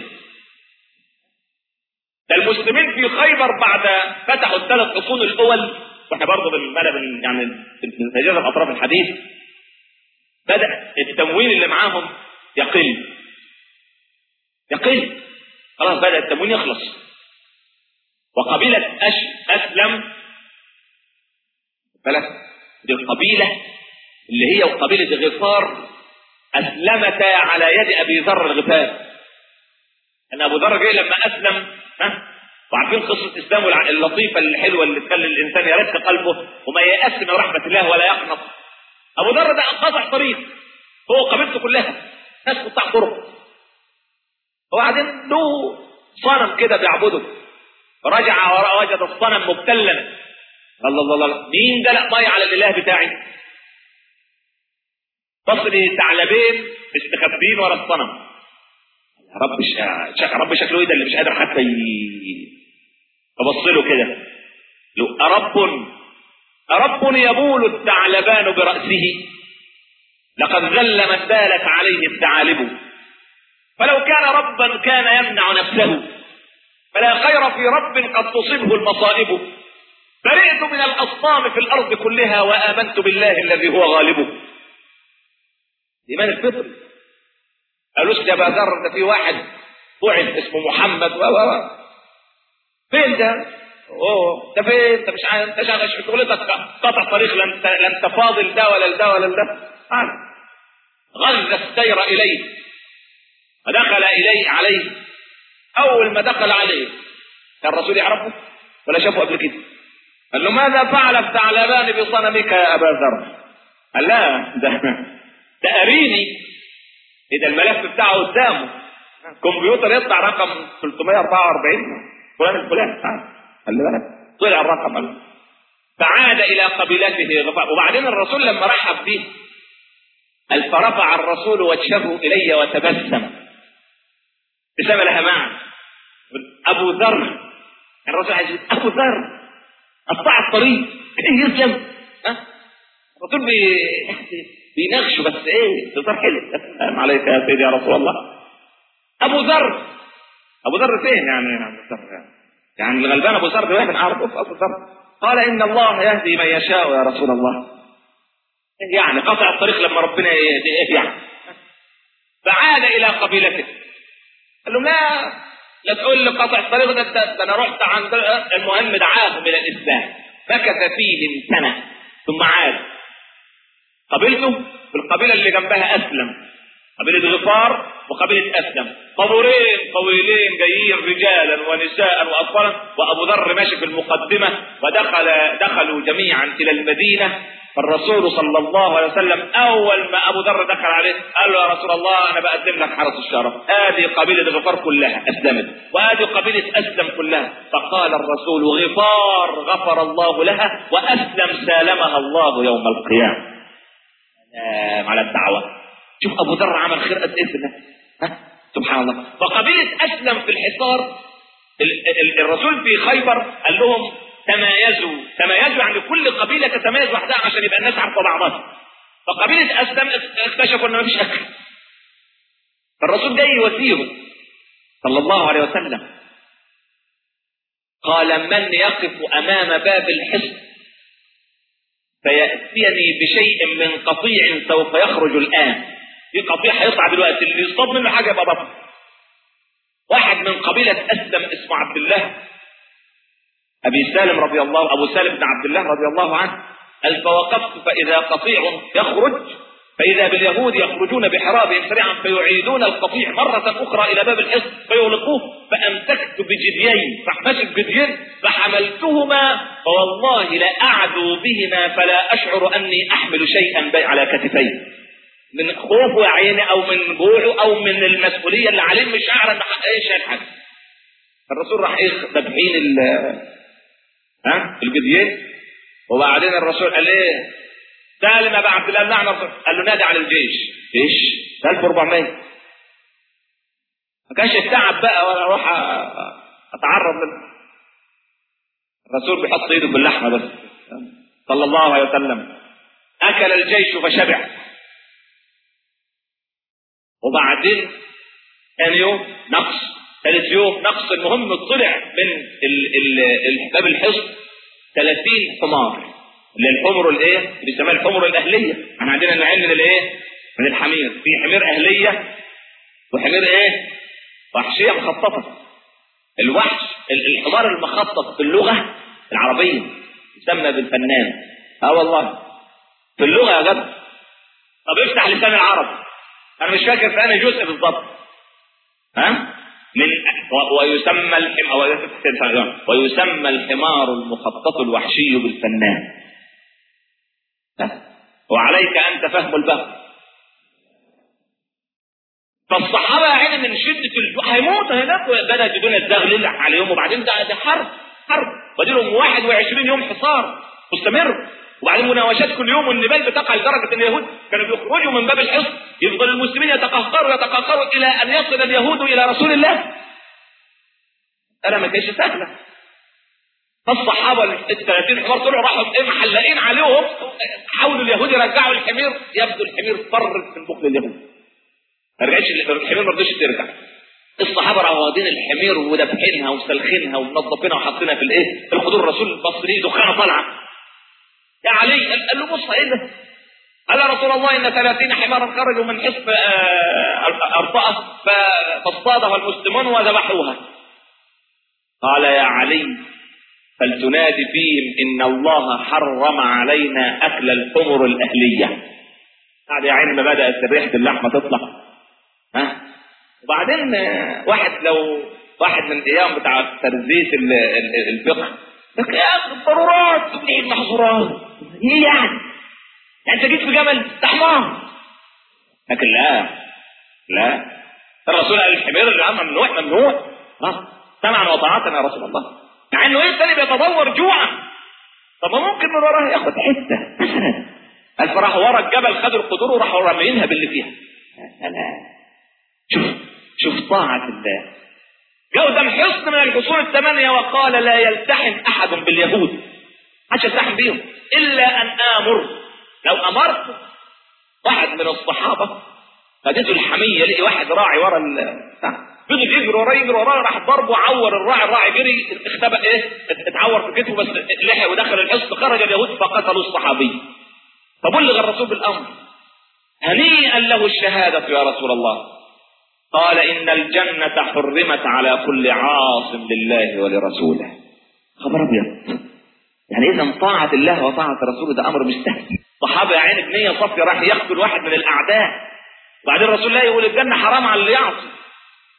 ده المسلمين في خيبر بعد فتحوا الثلاث حصون الاول واحنا برضه بالملا من يعني من سجاده اطراف الحديث بدا التموين اللي معاهم يقل يقل خلاص بدا التموين يخلص وقبيله أش اسلم بالك دي القبيله اللي هي قبيله غفار اسلمتا على يد ابي ذر الغفار ان ابو ذر جاي لما اسلم ها وعارفين قصه اسلامه اللطيفه الحلوه اللي تخلي الانسان يرق قلبه وما ييأس من رحمه الله ولا يقنط ابو ذر ده قطع طريق هو قبيلته كلها ناس قطاع طرق وبعدين له صنم كده بيعبده رجع وراء وجد الصنم مبتلا الله الله الله مين ده لا ضايع على الاله بتاعي بص لي ثعلبين مستخبين ورا الصنم يا رب شك... رب شكله ايه ده اللي مش قادر حتى ي... ابص له كده له أرب أرب يبول الثعلبان برأسه لقد ذل من بالت عليه الثعالب فلو كان ربا كان يمنع نفسه فلا خير في رب قد تصبه المصائب برئت من الأصنام في الأرض كلها وآمنت بالله الذي هو غالبه الإيمان الفطري قالوش يا ابا ذر ده في واحد بعث اسمه محمد و و فين ده؟ اوه ده فين؟ انت مش عارف انت شغال في شغلتك قطع طريق لا انت لا انت فاضل ده ولا ده ولا ده آه. غز السير اليه فدخل اليه عليه اول ما دخل عليه كان الرسول يعرفه ولا شافه قبل كده قال له ماذا فعل الثعلبان بصنمك يا ابا ذر؟ قال لا ده ده اريني اذا الملف بتاعه قدامه كمبيوتر يطلع رقم 344 فلان الفلان خلي بالك طلع الرقم فعاد الى قبيلته غفار وبعدين الرسول لما رحب به قال فرفع الرسول وجهه الي وتبسم ابتسامه لها معنى ابو ذر الرسول عايز ابو ذر قطع الطريق ايه يسلم ها الرسول بي بيناقشه بس ايه بصار حلو السلام عليك يا سيدي يا رسول الله ابو ذر ابو ذر فين يعني يعني الغلبان ابو ذر واحد اعرف ابو ذر قال ان الله يهدي من يشاء يا رسول الله يعني قطع الطريق لما ربنا ايه يعني فعاد الى قبيلته قال له لا لا تقول لي قطع الطريق ده, ده انا رحت عند المهم دعاهم الى الاسلام مكث فيهم سنه ثم عاد قبيلته في القبيلة اللي جنبها أسلم قبيلة غفار وقبيلة أسلم طابورين طويلين جايين رجالا ونساء واطفالا وابو ذر ماشي في المقدمه ودخل دخلوا جميعا الى المدينه فالرسول صلى الله عليه وسلم اول ما ابو ذر دخل عليه قال له يا رسول الله انا بقدم لك حرس الشرف هذه قبيله غفار كلها اسلمت وهذه قبيله اسلم كلها فقال الرسول غفار غفر الله لها واسلم سالمها الله يوم القيامه سلام على الدعوه شوف ابو ذر عمل خير قد ايه في الناس ها سبحان الله فقبيله اسلم في الحصار ال- ال- الرسول في خيبر قال لهم تمايزوا تمايزوا يعني كل قبيله تتميز وحدها عشان يبقى الناس عارفه بعضها فقبيله اسلم اكتشفوا ان مفيش اكل فالرسول جاي يواسيهم صلى الله عليه وسلم قال من يقف امام باب الحصن فياتيني بشيء من قطيع سوف يخرج الان في قطيع هيطلع دلوقتي اللي يصطاد منه حاجه يبقى بطل واحد من قبيله اسلم اسمه عبد الله ابي سالم رضي الله ابو سالم بن عبد الله رضي الله عنه قال فوقفت فاذا قطيع يخرج فاذا باليهود يخرجون بحرابهم سريعا فيعيدون القطيع مره اخرى الى باب الحصن فيغلقوه فامسكت بجديين فمسك جديين فحملتهما فوالله لا اعدو بهما فلا اشعر اني احمل شيئا بي- على كتفي من خوفه يا عيني او من جوعه او من المسؤوليه اللي عليه مش شعر ان ايه شايل حاجه الرسول راح ايه ذابحين ال ها الجديين وبعدين الرسول قال ايه سالم ابا عبد الله نعم الرسول. قال له نادي على الجيش جيش 1400 ما كانش التعب بقى ولا اروح أ- اتعرض لل الرسول بيحط ايده باللحمه بس صلى الله عليه وسلم اكل الجيش فشبع وبعدين ثاني يوم نقص ثالث يوم نقص المهم طلع من ال ال ال باب الحصن 30 حمار اللي الحمر الايه؟ اللي بيسموها الحمر الاهليه احنا عندنا نوعين من الايه؟ من الحمير في حمير اهليه وحمير ايه؟ وحشيه مخططه الوحش ال- الحمار المخطط في اللغه العربيه يسمى بالفنان اه والله في اللغه يا جدع طب افتح لسان العرب انا مش فاكر في انهي جزء بالظبط ها من و- ويسمى الحم... أو- ويسمى الحمار المخطط الوحشي بالفنان ها؟ وعليك انت فهم البغي فالصحابه يا عيني من شده الجوع هيموتوا هناك بدا يجدون الزغل عليهم وبعدين ده ده حرب حرب وديلهم 21 يوم حصار مستمر وبعدين مناوشات كل يوم والنبال بتقع لدرجه ان اليهود كانوا بيخرجوا من باب الحصن يفضل المسلمين يتقهقروا يتقهقروا الى ان يصل اليهود الى رسول الله انا ما كانش سهله فالصحابه ال 30 حمار طلعوا راحوا ايه محلقين عليهم حاولوا اليهود يرجعوا الحمير يبدو الحمير فرت من بخل اليهود ما رجعتش الحمير ما رضيش ترجع الصحابه راحوا واخدين الحمير ودبحينها وسلخينها ومنظفينها وحاطينها في الايه في الحضور الرسول البصري دخانه طالعه يا علي قال قال له بص ايه ده قال يا رسول الله ان 30 حمارا خرجوا من حصن آه، ارطاه ف- فاصطادها المسلمون وذبحوها قال يا علي فلتنادي فيهم ان الله حرم علينا اكل الحمر الاهليه بعد يا عين ما بدات ريحه اللحمه تطلع ها وبعدين آه، واحد لو واحد من الايام بتاع ترزيه ال- ال- الفقه لك يا اخي الضرورات تبني المحظورات ايه يعني؟ يعني انت جيت في جبل ده حمار لكن لا لا الرسول قال الحمير اللي عم ممنوع ممنوع اه سمعا وطاعة يا رسول الله مع انه ايه الثاني بيتدور جوعا طب ما ممكن من وراه ياخد حته مثلا قال فراحوا ورا الجبل خدوا القدور وراحوا راميينها باللي فيها يا سلام شوف شوف طاعة الله جاء قدام حصن من الحصون الثمانية وقال لا يلتحم أحد باليهود محدش يلتحم بيهم إلا أن آمر لو أمرت واحد من الصحابة فجته الحمية لقي واحد راعي ورا ال بتاع. فضل يجري وراه يجري وراه راح ضربه عور الراعي الراعي جري اختبأ ايه اتعور في كتفه بس لحق ودخل الحصن خرج اليهود فقتلوا الصحابي فبلغ الرسول بالامر هنيئا له الشهادة يا رسول الله قال إن الجنة حرمت على كل عاص لله ولرسوله خبر أبيض يعني إذا طاعة الله وطاعة رسوله ده أمر مش سهل صحابة يا عيني بنية صافية راح يقتل واحد من الأعداء وبعدين الرسول الله يقول الجنة حرام على اللي يعصي خلاص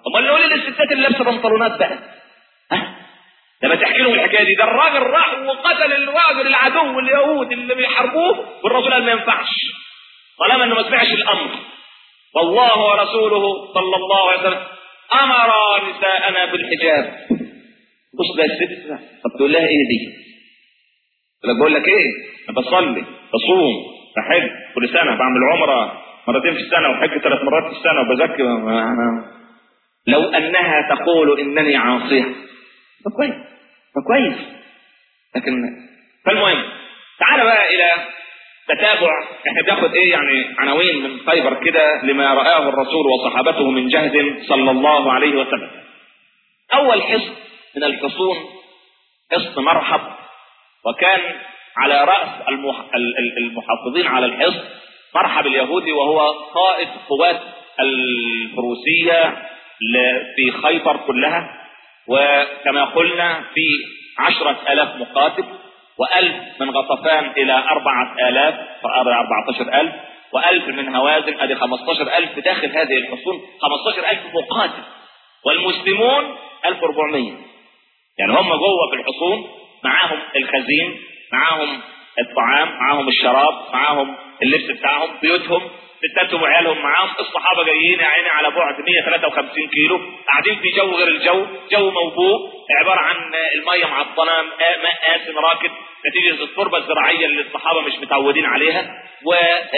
امال نقول للستات اللي لابسه بنطلونات بقى ها لما تحكي لهم الحكايه دي ده الراجل راح وقتل الراجل العدو اليهود اللي بيحاربوه والرسول قال ما ينفعش طالما انه ما سمعش الامر والله ورسوله صلى الله عليه وسلم امر نساءنا بالحجاب بص بقى الست طب تقول لها ايه دي؟ تقول لك بقول لك ايه؟ انا بصلي بصوم بحج كل سنه بعمل عمره مرتين في السنه وحج ثلاث مرات في السنه وبزكي لو انها تقول انني عاصيه فكويس فكويس لكن فالمهم تعال بقى الى تتابع احنا بناخد ايه يعني عناوين من خيبر كده لما رآه الرسول وصحابته من جهد صلى الله عليه وسلم اول حصن من الحصون حصن مرحب وكان على رأس المح... المحافظين على الحصن مرحب اليهودي وهو قائد قوات الفروسية في خيبر كلها وكما قلنا في عشرة آلاف مقاتل وألف من غطفان إلى أربعة آلاف أربعة عشر ألف وألف من هوازن أدي خمستاشر ألف داخل هذه الحصون خمستاشر ألف مقاتل والمسلمون ألف وربعمية يعني هم جوه في الحصون معاهم الخزين معاهم الطعام معاهم الشراب معاهم اللبس بتاعهم بيوتهم ستاتهم وعيالهم معاهم الصحابه جايين يا عيني على بعد 153 كيلو قاعدين في جو غير الجو جو موبوء عباره عن الميه معطنه ماء آسن راكد نتيجه التربه الزراعيه اللي الصحابه مش متعودين عليها و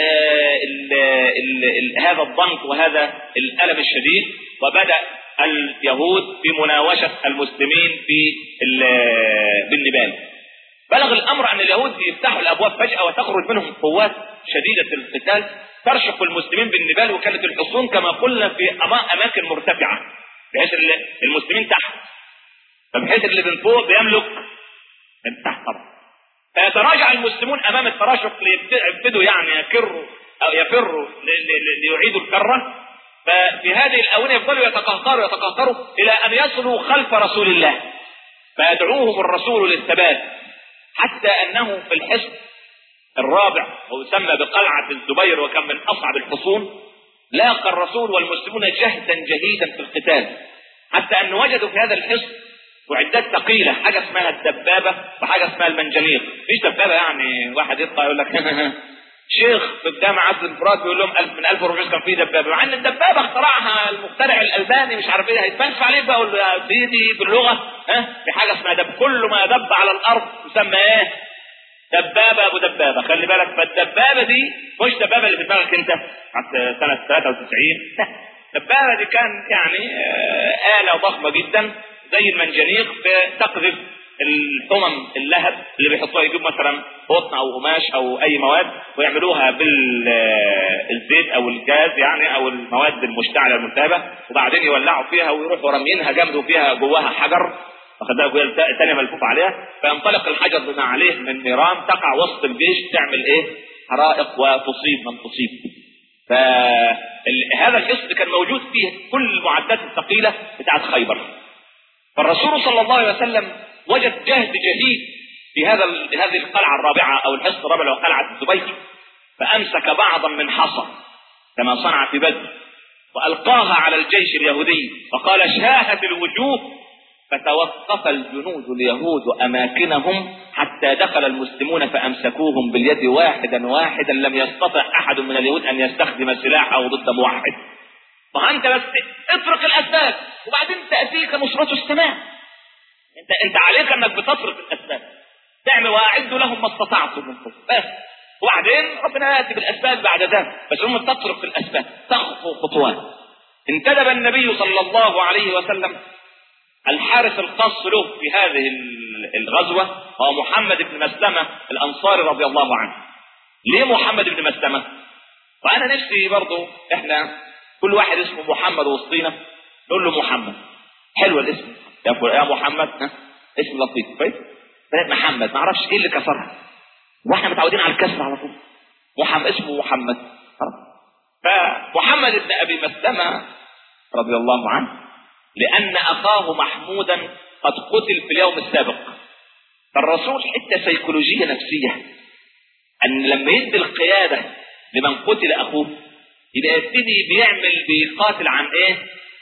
هذا الضنك وهذا الالم الشديد وبدا اليهود في مناوشه المسلمين في بالنبال بلغ الامر ان اليهود يفتحوا الابواب فجاه وتخرج منهم قوات شديده القتال ترشق المسلمين بالنبال وكانت الحصون كما قلنا في اماكن مرتفعه بحيث المسلمين تحت فبحيث اللي من فوق بيملك من تحت طبعا فيتراجع المسلمون امام التراشق ليبتدوا يعني يكروا او يفروا ليعيدوا الكره ففي هذه الاونه يفضلوا يتقهقروا يتقهقروا الى ان يصلوا خلف رسول الله فيدعوهم الرسول للثبات حتى انه في الحصن الرابع ويسمى بقلعة الزبير وكان من أصعب الحصون لاقى الرسول والمسلمون جهدا جهيدا في القتال حتى أن وجدوا في هذا الحصن معدات ثقيلة حاجة اسمها الدبابة وحاجة اسمها المنجنيق مش دبابة يعني واحد يطلع يقول لك شيخ في الجامعة عبد الفرات بيقول لهم ألف من 1400 كان في دبابة مع ان الدبابة اخترعها المخترع الألباني مش عارف ايه هيتفلسف عليك بقى اقول له دي دي باللغة ها في حاجة اسمها دب كل ما دب على الأرض يسمى ايه؟ دبابة أبو دبابة خلي بالك فالدبابة دي مش دبابة اللي في دماغك أنت حتى سنة 93 لا الدبابة دي كان يعني آلة ضخمة جدا زي المنجنيق تقذف الحمم اللهب اللي بيحطوها يجيب مثلا قطن او قماش او اي مواد ويعملوها بالزيت او الجاز يعني او المواد المشتعله الملتهبه وبعدين يولعوا فيها ويروحوا رامينها جنب فيها جواها حجر واخد بالك الثانيه ملفوف عليها فينطلق الحجر بما عليه من نيران تقع وسط الجيش تعمل ايه؟ حرائق وتصيب من تصيب. فهذا الحصن كان موجود فيه كل المعدات الثقيله بتاعت خيبر. فالرسول صلى الله عليه وسلم وجد جهد جديد في هذا هذه القلعه الرابعه او الحصن الرابع وقلعه الزبير فامسك بعضا من حصى كما صنع في بدر والقاها على الجيش اليهودي وقال شاهت الوجوه فتوقف الجنود اليهود اماكنهم حتى دخل المسلمون فامسكوهم باليد واحدا واحدا لم يستطع احد من اليهود ان يستخدم سلاحه ضد موحد فانت بس اترك الاسباب وبعدين تاتيك نصرة السماء انت انت عليك انك بتترك الاسباب تعمل واعدوا لهم ما استطعتم من قوه بس وبعدين ربنا ياتي بالاسباب بعد ذلك بس هم تترك الاسباب تخطو خطوات انتدب النبي صلى الله عليه وسلم الحارس الخاص له في هذه الغزوة هو محمد بن مسلمة الأنصاري رضي الله عنه ليه محمد بن مسلمة وأنا نفسي برضو إحنا كل واحد اسمه محمد وسطينا نقول له محمد حلو الاسم يا محمد ها؟ اسم لطيف كويس محمد ما اعرفش ايه اللي كسرها واحنا متعودين على الكسر على طول محمد اسمه محمد فمحمد بن ابي مسلمه رضي الله عنه لأن أخاه محمودا قد قتل في اليوم السابق فالرسول حتة سيكولوجية نفسية أن لما يدي القيادة لمن قتل أخوه يبقى يبتدي بيعمل بيقاتل عن إيه؟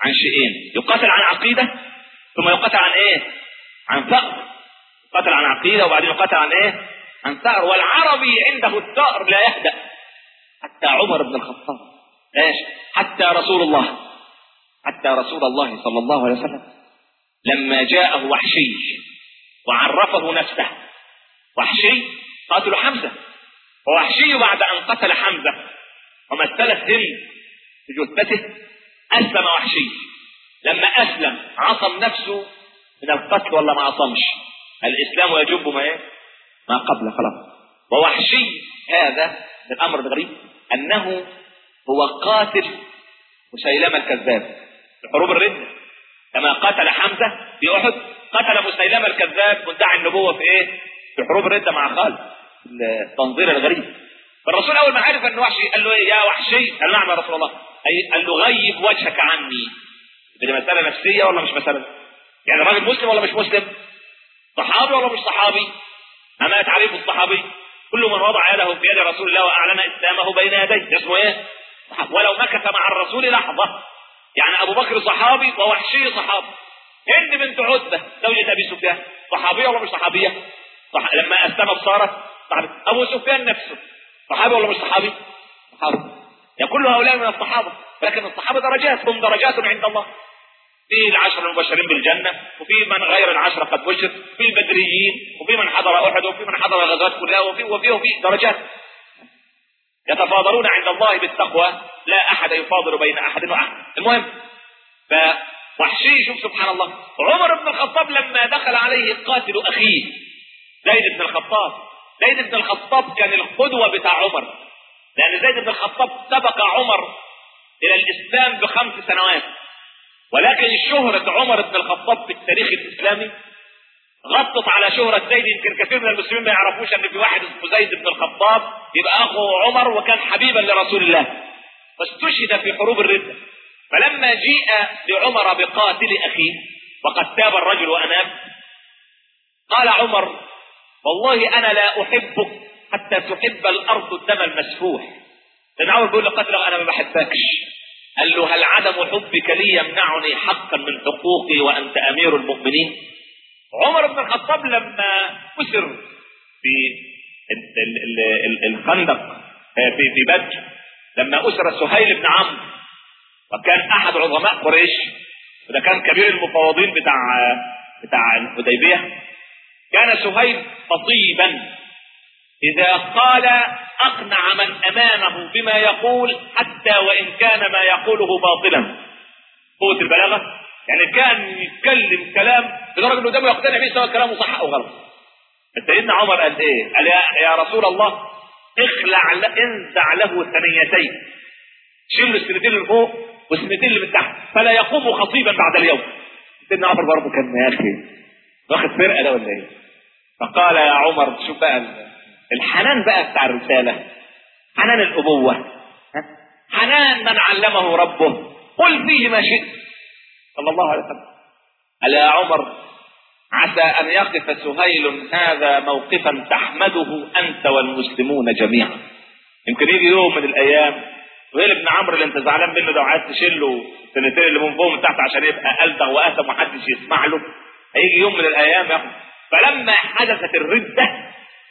عن شيئين يقاتل عن عقيدة ثم يقاتل عن ايه عن ثأر يقاتل عن عقيدة وبعدين يقاتل عن ايه عن ثأر والعربي عنده الثأر لا يهدأ حتى عمر بن الخطاب ايش حتى رسول الله حتى رسول الله صلى الله عليه وسلم لما جاءه وحشي وعرفه نفسه وحشي قاتل حمزة ووحشي بعد أن قتل حمزة ومثلت هند بجثته أسلم وحشي لما أسلم عصم نفسه من القتل ولا ما عصمش الإسلام يجب ما إيه؟ ما قبل خلاص ووحشي هذا الأمر الغريب أنه هو قاتل مسيلمة الكذاب في حروب الردة كما قتل حمزة في أحد قتل مسيلمة الكذاب مدعي النبوة في إيه؟ في حروب الردة مع خالد التنظير الغريب فالرسول أول ما عرف أنه وحشي قال له إيه يا وحشي قال نعم يا رسول الله أي قال له غيب وجهك عني دي مسألة نفسية ولا مش مسألة يعني راجل مسلم ولا مش مسلم صحابي ولا مش صحابي أما تعريف الصحابي كل من وضع يده في يد رسول الله وأعلن إسلامه بين يديه اسمه إيه ولو مكث مع الرسول لحظة يعني أبو بكر صحابي ووحشي صحابي هند بنت عتبة زوجة أبي سفيان صحابية ولا مش صحابية صح... لما أسلمت صارت صحابي أبو سفيان نفسه صحابي ولا مش صحابي صحابي يعني كل هؤلاء من الصحابة لكن الصحابة درجات هم درجات عند الله في العشر المبشرين بالجنة وفي من غير العشرة قد بشر في البدريين وفي من حضر أحد وفي من حضر الغزوات كلها وفي وفي وفي درجات يتفاضلون عند الله بالتقوى لا أحد يفاضل بين أحد وأحد المهم فوحشي شوف سبحان الله عمر بن الخطاب لما دخل عليه قاتل أخيه زيد بن الخطاب زيد بن الخطاب كان القدوة بتاع عمر لأن زيد بن الخطاب سبق عمر إلى الإسلام بخمس سنوات ولكن شهرة عمر بن الخطاب في التاريخ الإسلامي غطت على شهرة زيد يمكن كثير من المسلمين ما يعرفوش ان في واحد اسمه زيد بن الخطاب يبقى اخو عمر وكان حبيبا لرسول الله فاستشهد في حروب الردة فلما جيء لعمر بقاتل اخيه وقد تاب الرجل واناب قال عمر والله انا لا احبك حتى تحب الارض الدم المسفوح لان عمر بيقول لقتله انا ما بحبكش قال له هل عدم حبك لي يمنعني حقا من حقوقي وانت امير المؤمنين عمر بن الخطاب لما أسر في الخندق في في بدر لما أسر سهيل بن عمرو وكان أحد عظماء قريش وده كان كبير المفوضين بتاع بتاع الحديبية كان سهيل خطيبا إذا قال أقنع من أمامه بما يقول حتى وإن كان ما يقوله باطلا قوة البلاغة يعني كان يتكلم كلام لدرجه انه قدامه يقتنع بيه سواء كلامه صح او غلط. سيدنا عمر قال ايه؟ قال يا, يا رسول الله اخلع انزع له ثنيتين. شيل له السنتين اللي فوق والسنتين اللي من تحت فلا يقوم خطيبا بعد اليوم. سيدنا عمر برضه كان يا اخي واخد فرقه ده ولا ايه؟ فقال يا عمر شوف بقى الحنان بقى بتاع الرساله حنان الابوه حنان من علمه ربه قل فيه ما شئت صلى الله عليه وسلم قال يا عمر عسى أن يقف سهيل هذا موقفا تحمده أنت والمسلمون جميعا يمكن يجي يوم من الأيام سهيل بن عمرو اللي أنت زعلان منه لو عايز تشيله السنتين اللي من فوق من تحت عشان يبقى ألدغ وأهتم ومحدش يسمع له هيجي يوم من الأيام ياخد فلما حدثت الردة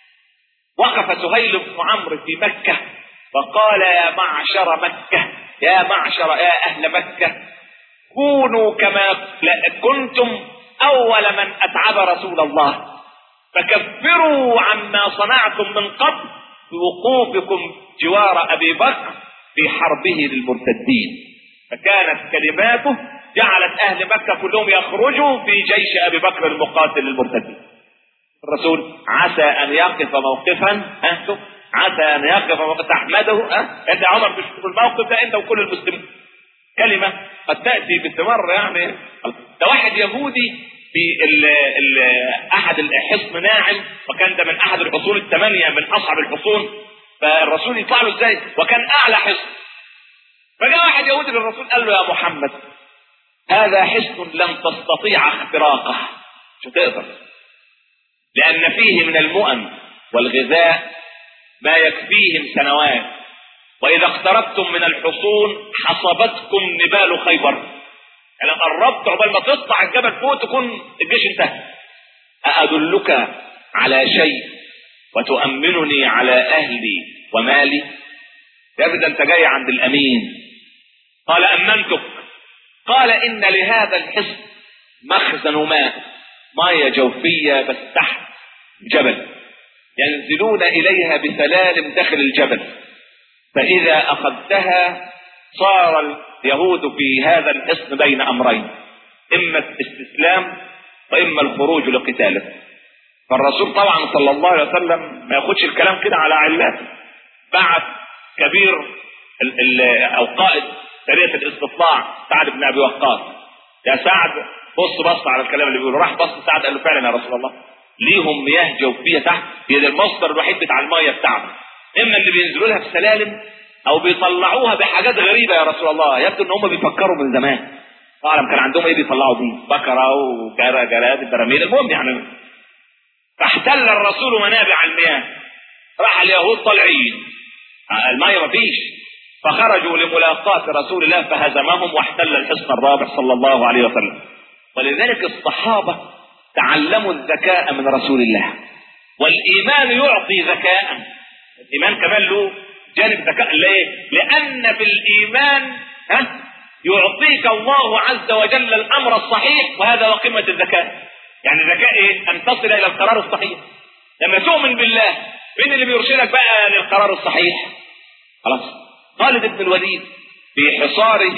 وقف سهيل بن عمرو في مكة فقال يا معشر مكة يا معشر يا أهل مكة كونوا كما كنتم أول من أتعب رسول الله فكفروا عما صنعتم من قبل بوقوفكم جوار أبي بكر في حربه للمرتدين فكانت كلماته جعلت أهل مكة كلهم يخرجوا في جيش أبي بكر المقاتل للمرتدين الرسول عسى أن يقف موقفا أه عسى أن يقف موقفا تحمده أه أنت عمر بشكل الموقف ده أنت وكل المسلمين كلمة قد تأتي باستمرار يعني ده واحد يهودي في ال ال أحد الحصن ناعم وكان ده من أحد الحصون الثمانية من أصعب الحصون فالرسول يطلع له إزاي وكان أعلى حصن فجاء واحد يهودي للرسول قال له يا محمد هذا حصن لن تستطيع اختراقه مش هتقدر لأن فيه من المؤن والغذاء ما يكفيهم سنوات وإذا اقتربتم من الحصون حصبتكم نبال خيبر يعني قربت عقبال ما تطلع الجبل فوق تكون الجيش انتهى أأدلك على شيء وتؤمنني على أهلي ومالي يا ابني ده انت جاي عند الأمين قال أمنتك قال إن لهذا الحصن مخزن ماء مية جوفية بس تحت جبل ينزلون إليها بسلالم داخل الجبل فإذا أخذتها صار اليهود في هذا الحصن بين أمرين إما الاستسلام وإما الخروج لقتاله فالرسول طبعا صلى الله عليه وسلم ما ياخدش الكلام كده على علاته بعت كبير ال ال أو قائد سرية الاستطلاع سعد بن أبي وقاص يا سعد بص بص على الكلام اللي بيقوله راح بص سعد قال له فعلا يا رسول الله ليهم مياه جوفيه تحت هي ده المصدر الوحيد بتاع الميه بتاعهم اما اللي بينزلوا لها في سلالم او بيطلعوها بحاجات غريبه يا رسول الله يبدو ان هم بيفكروا من زمان اعلم كان عندهم ايه بيطلعوا بيه بكره وجراد براميل المهم يعني فاحتل الرسول منابع المياه راح اليهود طالعين الميه مفيش فخرجوا لملاقاة رسول الله فهزمهم واحتل الحصن الرابع صلى الله عليه وسلم ولذلك الصحابة تعلموا الذكاء من رسول الله والإيمان يعطي ذكاء الإيمان كمان له جانب ذكاء ليه؟ لأن في الإيمان ها يعطيك الله عز وجل الأمر الصحيح وهذا وقمة الذكاء يعني الذكاء إيه؟ أن تصل إلى القرار الصحيح لما تؤمن بالله مين اللي بيرشدك بقى للقرار الصحيح خلاص خالد بن الوليد في حصاره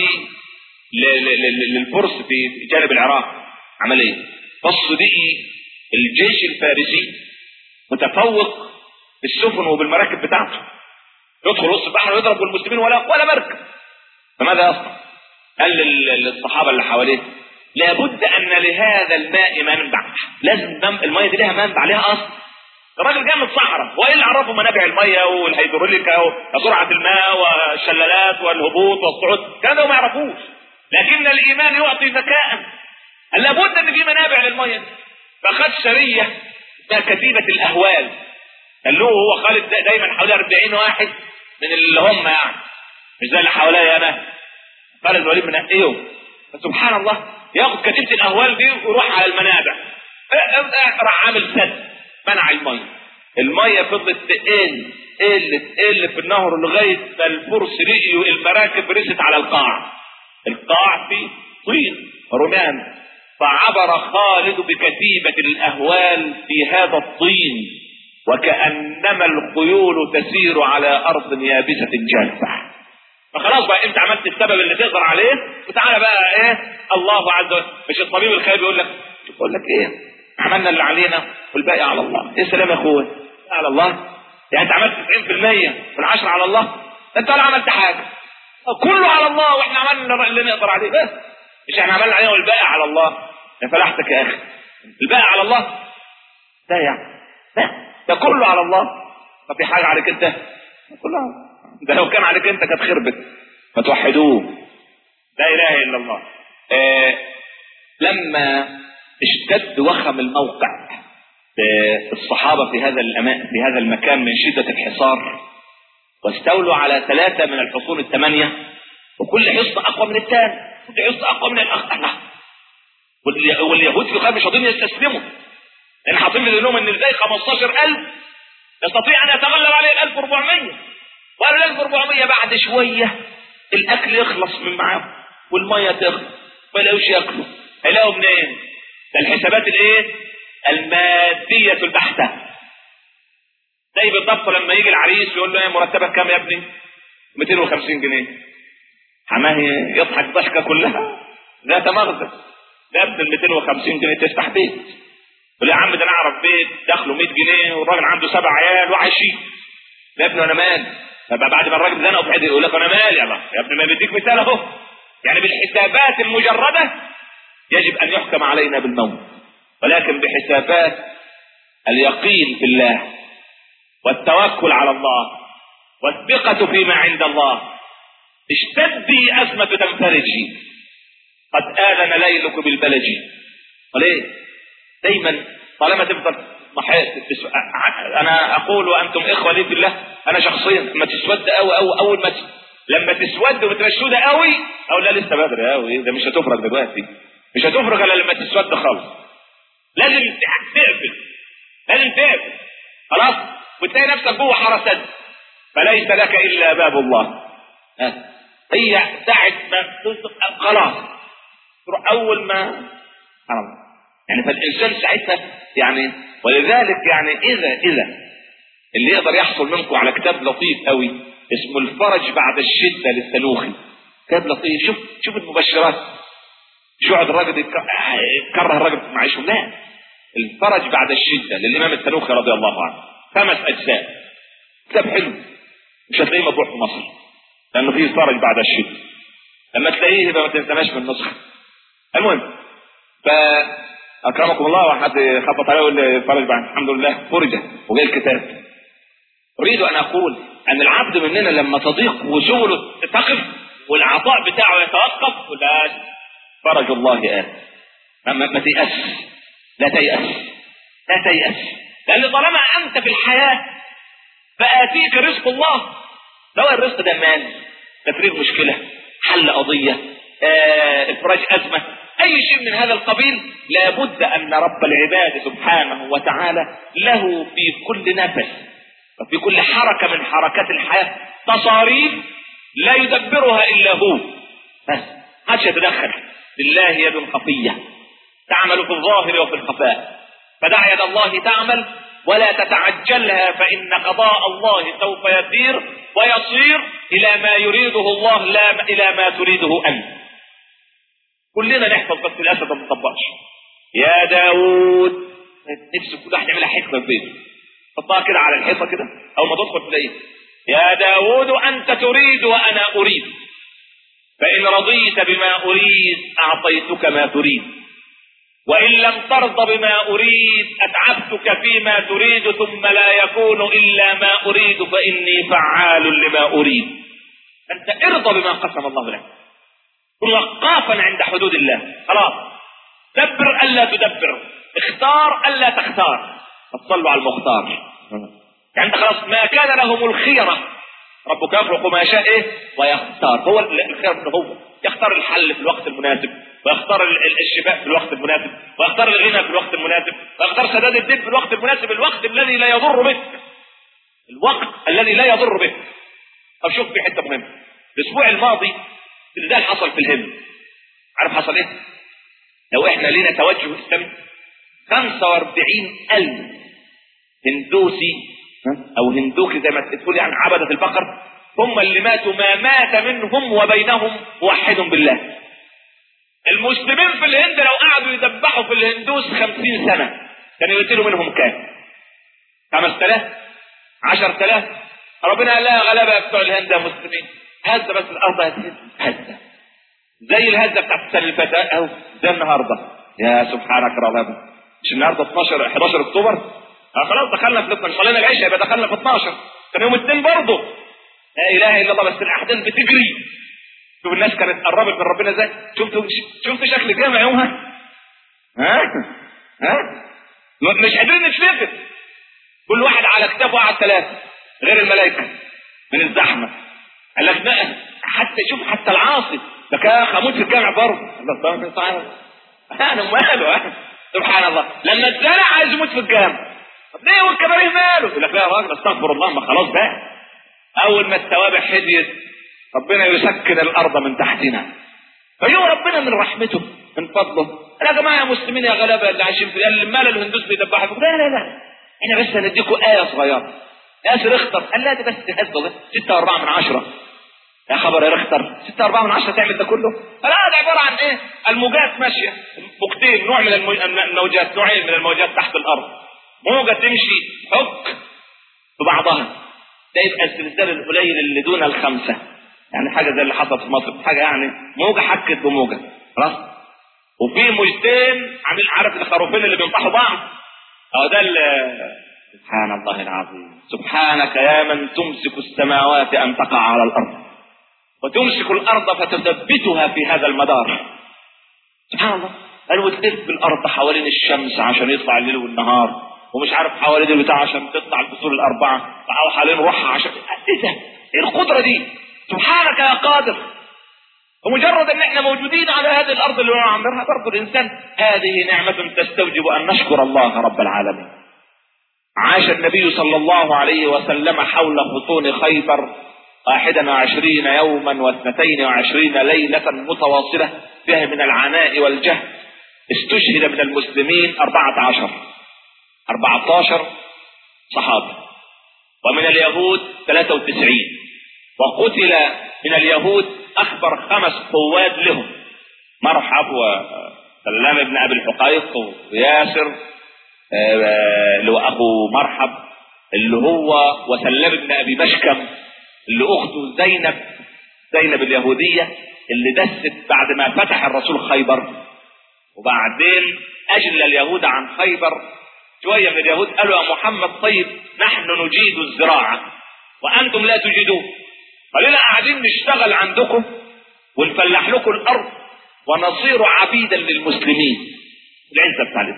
للفرس في جانب العراق عمل ايه؟ بص لقي الجيش الفارسي متفوق بالسفن وبالمراكب بتاعته يدخل وسط البحر ويضرب المسلمين ولا ولا مركب فماذا يصنع؟ قال للصحابه اللي حواليه لابد ان لهذا الماء منبع لازم الميه دي لها منبع لها اصل الراجل جاي من الصحراء وايه اللي عرفه منابع الميه والهيدروليكا وسرعه الماء والشلالات والهبوط والصعود الكلام ده ما يعرفوش لكن الايمان يعطي ذكاء قال لابد ان في منابع للميه فخد سريه اسمها كتيبه الاهوال قال له هو خالد دايما حوالي 40 واحد من اللي هم يعني مش زي اللي حواليا انا خالد الوليد منقيهم فسبحان الله ياخد كتيبه الاهوال دي ويروح على المنابع راح عامل سد منع الميه الميه فضلت تقل تقل تقل في النهر لغايه ما الفرس لقيوا المراكب رست على القاع القاع فيه طين رمام فعبر خالد بكتيبة الأهوال في هذا الطين وكأنما الخيول تسير على أرض يابسة جافة فخلاص بقى انت عملت السبب اللي تقدر عليه وتعالى بقى ايه الله عز وجل مش الطبيب الخير بيقول لك يقول لك ايه عملنا اللي علينا والباقي على الله ايه السلام يا اخويا على الله يعني انت عملت 90% والعشرة على الله انت ولا عملت حاجه كله على الله واحنا عملنا اللي نقدر عليه بس مش احنا عملنا عليه والباقي على الله يا فلاحتك يا اخي الباقي على الله لا يعني لا ده كله على الله ما في حاجه عليك انت كله ده لو كان عليك انت كانت خربت فتوحدوه لا اله الا الله آه لما اشتد وخم الموقع الصحابه في هذا الأمان في هذا المكان من شده الحصار واستولوا على ثلاثه من الحصون الثمانيه وكل حصن اقوى من الثاني كل حصن اقوى من الاخ واليهود في مش راضيين يستسلموا لان حاطين في ذهنهم ان ازاي 15000 يستطيع ان يتغلب عليه 1400 وقالوا 1400 بعد شويه الاكل يخلص من معاهم والميه تخلص ما يلاقوش ياكلوا هيلاقوا منين؟ ده الحسابات الايه؟ الماديه البحته زي بالضبط لما يجي العريس يقول له مرتبك كام يا ابني؟ 250 جنيه حماه يضحك ضحكه كلها ذات مغزى ده ابن ال 250 جنيه تفتح بيت يقول يا عم ده انا اعرف بيت دخله 100 جنيه والراجل عنده سبع عيال وعايشين يا ابني انا مال بعد ما الراجل زنقه في حته يقول لك انا مالي يا يا ابني ما بديك مثال اهو يعني بالحسابات المجرده يجب ان يحكم علينا بالموت ولكن بحسابات اليقين بالله والتوكل على الله والثقة فيما عند الله اشتدي أزمة تنفرجي قد آذن ليلك بالبلج وليه دايما طالما تفضل محيط انا اقول وانتم اخوه لي في الله انا شخصيا ما تسود قوي قوي اول ما لما تسود وتبقى سودة قوي او لا لسه بدري قوي ده مش هتفرج دلوقتي مش هتفرج الا لما تسود خالص لازم تقفل لازم تقفل خلاص وتلاقي نفسك جوه حرسات فليس لك الا باب الله ها. هي ساعة ما تصدق خلاص تروح اول ما خلاص يعني فالانسان ساعتها يعني ولذلك يعني اذا اذا اللي يقدر يحصل منكم على كتاب لطيف قوي اسمه الفرج بعد الشده للسلوخي كتاب لطيف شوف شوف المبشرات مش يقعد الراجل يك- يكره الراجل في معيشه لا الفرج بعد الشده للامام السلوخي رضي الله عنه خمس اجزاء كتاب حلو مش هتلاقيه مطبوع في مصر لانه فيه فرج بعد الشده لما تلاقيه يبقى ما تنسناش من النسخه المهم فاكرمكم الله وحد خبط عليه ويقول لي فرج بعد الحمد لله فرج وجاء الكتاب اريد ان اقول ان العبد مننا لما تضيق وسبله تقف والعطاء بتاعه يتوقف ولا فرج الله آت ما, ما ما تيأس لا تيأس لا تيأس لأن طالما أنت في الحياة فآتيك رزق الله سواء الرزق ده مال تفريغ مشكلة حل قضية آه، إفراج أزمة أي شيء من هذا القبيل لابد أن رب العباد سبحانه وتعالى له في كل نفس وفي كل حركة من حركات الحياة تصاريف لا يدبرها إلا هو بس محدش يتدخل لله يد خفية تعمل في الظاهر وفي الخفاء فدع يد الله تعمل ولا تتعجلها فإن قضاء الله سوف يسير ويصير إلى ما يريده الله لا إلى ما تريده أنت كلنا نحفظ بس للأسف ما بنطبقش يا داود نفسي كل واحد يعملها حكمة في بيته حطها كده على الحيطة كده أو ما تدخل تلاقيه يا داود أنت تريد وأنا أريد فإن رضيت بما أريد أعطيتك ما تريد وإن لم ترض بما أريد أتعبتك فيما تريد ثم لا يكون إلا ما أريد فإني فعال لما أريد أنت ارضى بما قسم الله لك كن وقافا عند حدود الله خلاص دبر ألا تدبر اختار ألا تختار فصلوا على المختار يعني أنت خلاص ما كان لهم الخيرة ربك يخلق ما يشاء ايه ويختار هو الخير من هو يختار الحل في الوقت المناسب ويختار ال- ال- الشفاء في الوقت المناسب ويختار الغنى في الوقت المناسب ويختار سداد الدين في الوقت المناسب الوقت الذي لا يضر بك الوقت الذي لا يضر بك طب شوف في حته مهمه الاسبوع الماضي زلزال حصل في الهند عارف حصل ايه لو احنا لينا توجه اسلامي 45 الف هندوسي او هندوكي زي ما تقول يعني عبدة البقر هم اللي ماتوا ما مات منهم وبينهم موحد بالله المسلمين في الهند لو قعدوا يذبحوا في الهندوس خمسين سنة كانوا يقتلوا منهم كام خمس تلاف عشر تلاف ربنا قال لها غلبة يا بتوع الهند يا مسلمين هزة بس الأرض هتهز هزة زي الهزة بتاعت السنة اللي فاتت أهو زي النهاردة يا سبحانك ربنا مش النهاردة 12 11 أكتوبر آه خلاص دخلنا في 12 صلينا العشاء يبقى دخلنا في 12 كان يوم الاثنين برضه لا اله الا الله بس الاحداث بتجري شوف الناس كانت قربت من ربنا ازاي شفت شفت شكل الجامع يومها ها ها م- مش قادرين نتلفت كل واحد على كتافه قعد ثلاثه غير الملائكه من الزحمه قال لك لا حتى شوف حتى العاصي ده كان خمود في الجامع برضه الله سبحانه وتعالى انا ماله سبحان الله لما الزرع عايز يموت في الجامع طب ليه هو الكباريه ماله يقول لك لا يا راجل استغفر الله ما خلاص بقى اول ما التوابع هديت ربنا يسكن الارض من تحتنا فيوم ربنا من رحمته من فضله يا جماعه يا مسلمين يا غلابه اللي عايشين في اللي مال الهندوس بيدبحوا لا لا لا احنا بس هنديكم ايه صغيره ياسر اختر قال لا ده بس هزه ده 6 4 من عشرة يا خبر يا رختر 6 4 من عشرة تعمل ده كله لا ده عباره عن ايه الموجات ماشيه موجتين نوع من المو- الموجات نوعين من الموجات تحت الارض موجه تمشي حك ببعضها ده يبقى الزلزال القليل اللي دون الخمسه يعني حاجه زي اللي حصلت في مصر حاجه يعني موجه حكت بموجه خلاص وفي موجتين عامل عارف الخروفين اللي بينطحوا بعض اه ده ال- سبحان الله العظيم سبحانك يا من تمسك السماوات ان تقع على الارض وتمسك الارض فتثبتها في هذا المدار سبحان الله قال وتلف الارض حوالين الشمس عشان يطلع الليل والنهار ومش عارف حوالين البتاع عشان تطلع الفصول الاربعه او حوالين روحها عشان ايه ده؟ ايه القدره دي؟ سبحانك يا قادر ومجرد ان احنا موجودين على هذه الارض اللي نعمرها برضه الانسان هذه نعمة تستوجب ان نشكر الله رب العالمين عاش النبي صلى الله عليه وسلم حول خطون خيبر واحدا وعشرين يوما واثنتين وعشرين ليلة متواصلة فيها من العناء والجهد استشهد من المسلمين أربعة عشر أربعة عشر صحابي ومن اليهود ثلاثة وتسعين وقتل من اليهود أكبر خمس قوات لهم مرحب وسلام بن أبي الحقيق وياسر اللي هو أخو مرحب اللي هو وسلام بن أبي مشكم اللي أخته زينب زينب اليهودية اللي دست بعد ما فتح الرسول خيبر وبعدين أجل اليهود عن خيبر شوية من اليهود قالوا يا محمد طيب نحن نجيد الزراعة وأنتم لا تجيدون قالوا قاعدين نشتغل عندكم ونفلح لكم الأرض ونصير عبيدا للمسلمين العزة بتاع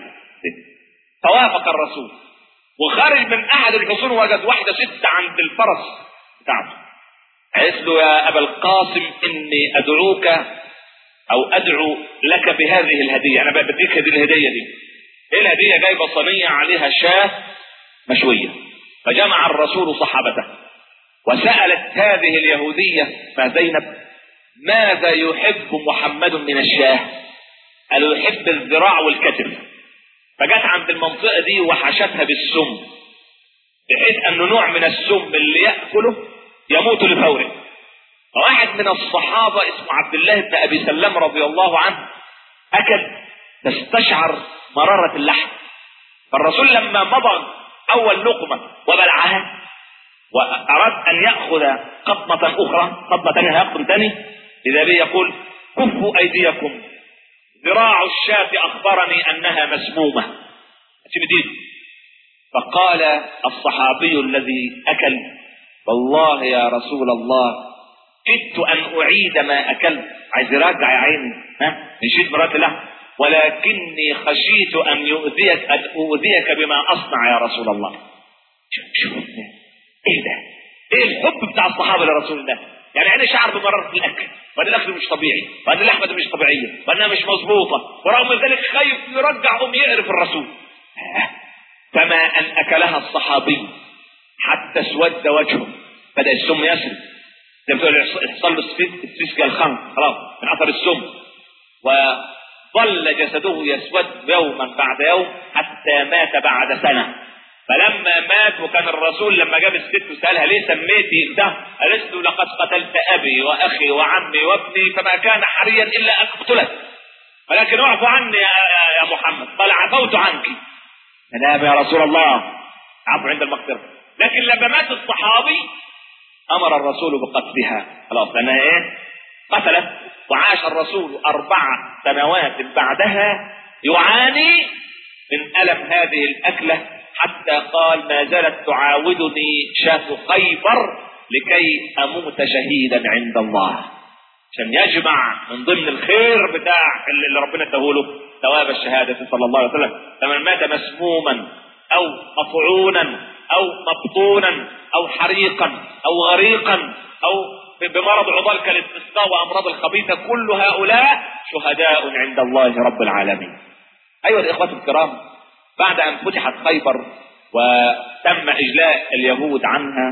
فوافق الرسول وخرج من أحد الحصون وجد واحدة ست عند الفرس بتاعته قالت له يا أبا القاسم إني أدعوك أو أدعو لك بهذه الهدية أنا بديك هذه الهدية دي إيه الهدية جايبة صينية عليها شاة مشوية فجمع الرسول صحابته وسألت هذه اليهودية ما زينب ماذا يحب محمد من الشاه قالوا يحب الذراع والكتف فجت عند المنطقة دي وحشتها بالسم بحيث أنه نوع من السم اللي يأكله يموت لفوره فواحد من الصحابة اسمه عبد الله بن أبي سلام رضي الله عنه أكل تستشعر مرارة اللحم فالرسول لما مضغ أول لقمة وبلعها وأراد أن يأخذ قطمة أخرى قطمة ثانية هيقطم ثاني إذا به يقول كفوا أيديكم ذراع الشاة أخبرني أنها مسمومة تبدين فقال الصحابي الذي أكل والله يا رسول الله كدت أن أعيد ما أكلت عايز يرجع يا عيني ها نشيد مرات الله ولكني خشيت أن يؤذيك أن أؤذيك بما أصنع يا رسول الله شوف شوف إيه ده؟ إيه الحب بتاع الصحابة لرسول الله؟ يعني أنا شعر بمرارة الأكل وأن الأكل مش طبيعي وأن اللحمة دي مش طبيعية وأنها مش مظبوطة ورغم ذلك خايف يرجع أم يعرف الرسول فما أن أكلها الصحابي حتى اسود وجهه بدأ السم يسري زي ما تقول يحصل له استسقى الخنق خلاص من أثر السم وظل جسده يسود يوما بعد يوم حتى مات بعد سنة فلما مات وكان الرسول لما جاب الست وسالها ليه سميتي ده؟ قالت له لقد قتلت ابي واخي وعمي وابني فما كان حريا الا ان اقتلك. ولكن اعفو عني يا, يا, يا محمد قال عفوت عنك. سلام يا رسول الله عفو عند المغفره. لكن لما مات الصحابي امر الرسول بقتلها خلاص لانها ايه؟ قتلت وعاش الرسول اربع سنوات بعدها يعاني من الم هذه الاكله حتى قال ما زالت تعاودني شاة خيبر لكي أموت شهيدا عند الله عشان يجمع من ضمن الخير بتاع اللي ربنا اداهوله ثواب الشهادة صلى الله عليه وسلم فمن مات مسموما أو مطعونا أو مبطونا أو حريقا أو غريقا أو بمرض عضال كالاستسقاء وأمراض الخبيثة كل هؤلاء شهداء عند الله رب العالمين أيها الإخوة الكرام بعد أن فتحت خيبر وتم إجلاء اليهود عنها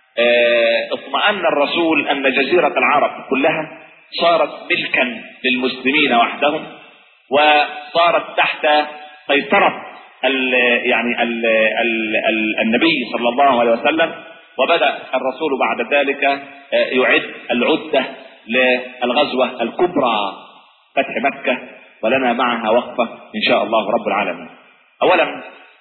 اطمأن الرسول أن جزيرة العرب كلها صارت ملكا للمسلمين وحدهم وصارت تحت سيطرة ال يعني ال ال ال النبي صلى الله عليه وسلم وبدأ الرسول بعد ذلك يعد العدة للغزوة الكبرى فتح مكة ولنا معها وقفة إن شاء الله رب العالمين أولا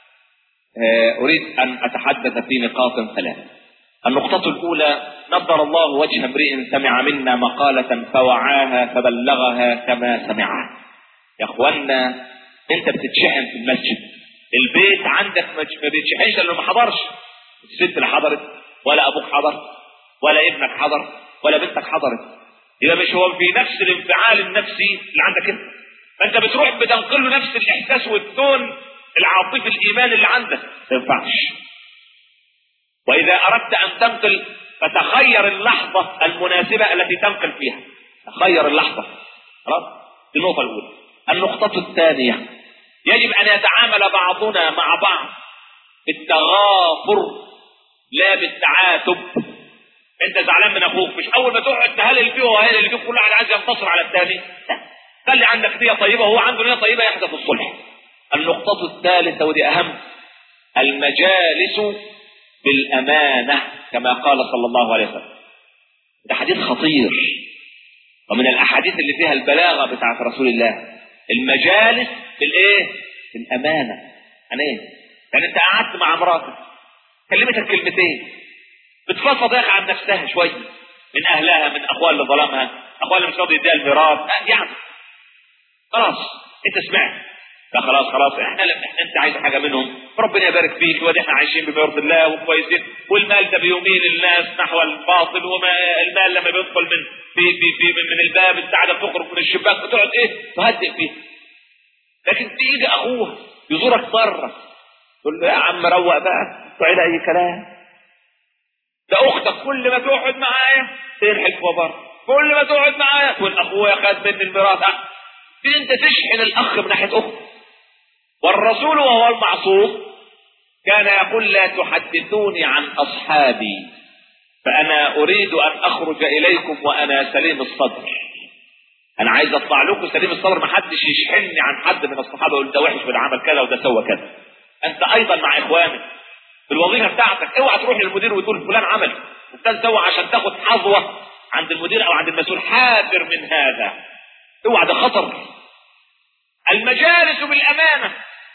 أريد أن أتحدث في نقاط ثلاث النقطة الأولى نظر الله وجه امرئ سمع منا مقالة فوعاها فبلغها كما سمعها يا اخوانا انت بتتشحن في المسجد البيت عندك ما بيتشحنش لانه ما حضرش الست اللي حضرت ولا ابوك حضر ولا ابنك حضر ولا بنتك حضرت يبقى مش هو في نفس الانفعال النفسي اللي عندك انت فانت بتروح بتنقل له نفس الاحساس والتون العاطفي الايمان اللي عندك ما ينفعش واذا اردت ان تنقل فتخير اللحظة المناسبة التي تنقل فيها تخير اللحظة خلاص دي النقطة الأولى النقطة الثانية يجب أن يتعامل بعضنا مع بعض بالتغافر لا بالتعاتب انت زعلان من اخوك مش اول ما تقعد تهلل فيه وهلل فيه كل واحد عايز ينتصر على الثاني لا خلي عندك نيه طيبه وهو عنده نيه طيبه يحدث الصلح النقطه الثالثه ودي اهم المجالس بالامانه كما قال صلى الله عليه وسلم ده حديث خطير ومن الاحاديث اللي فيها البلاغه بتاعت رسول الله المجالس بالايه بالامانه يعني ايه يعني انت قعدت مع مراتك كلمتك كلمتين بتفضفض يا اخي عن نفسها شويه من اهلها من اخوها اللي ظلمها اخوها اللي مش راضي يديها الميراث آه يعني خلاص انت سمعت لا خلاص خلاص احنا لما احنا انت عايز حاجه منهم ربنا يبارك فيك وادي احنا عايشين بما يرضي الله وكويسين والمال ده بيميل الناس نحو الباطل وما المال لما بيدخل من في في في من, من الباب انت قاعد تخرج من الشباك بتقعد ايه تهدئ فيه لكن تيجي اخوها يزورك بره تقول له يا عم روق بقى تقعد اي كلام ده اختك كل ما تقعد معايا تنحل في بره كل ما تقعد معايا تقول اخويا خد مني الميراث انت تشحن الاخ من ناحيه اخته والرسول وهو المعصوم كان يقول لا تحدثوني عن اصحابي فانا اريد ان اخرج اليكم وانا سليم الصدر انا عايز اطلع لكم سليم الصدر ما حدش يشحنني عن حد من الصحابه يقول ده وحش وده عمل كذا وده سوى كذا انت ايضا مع اخوانك في الوظيفه بتاعتك اوعى تروح للمدير وتقول فلان عمل وفلان سوى عشان تاخد حظوه عند المدير او عند المسؤول حاذر من هذا اوعى ده خطر المجالس بالامانه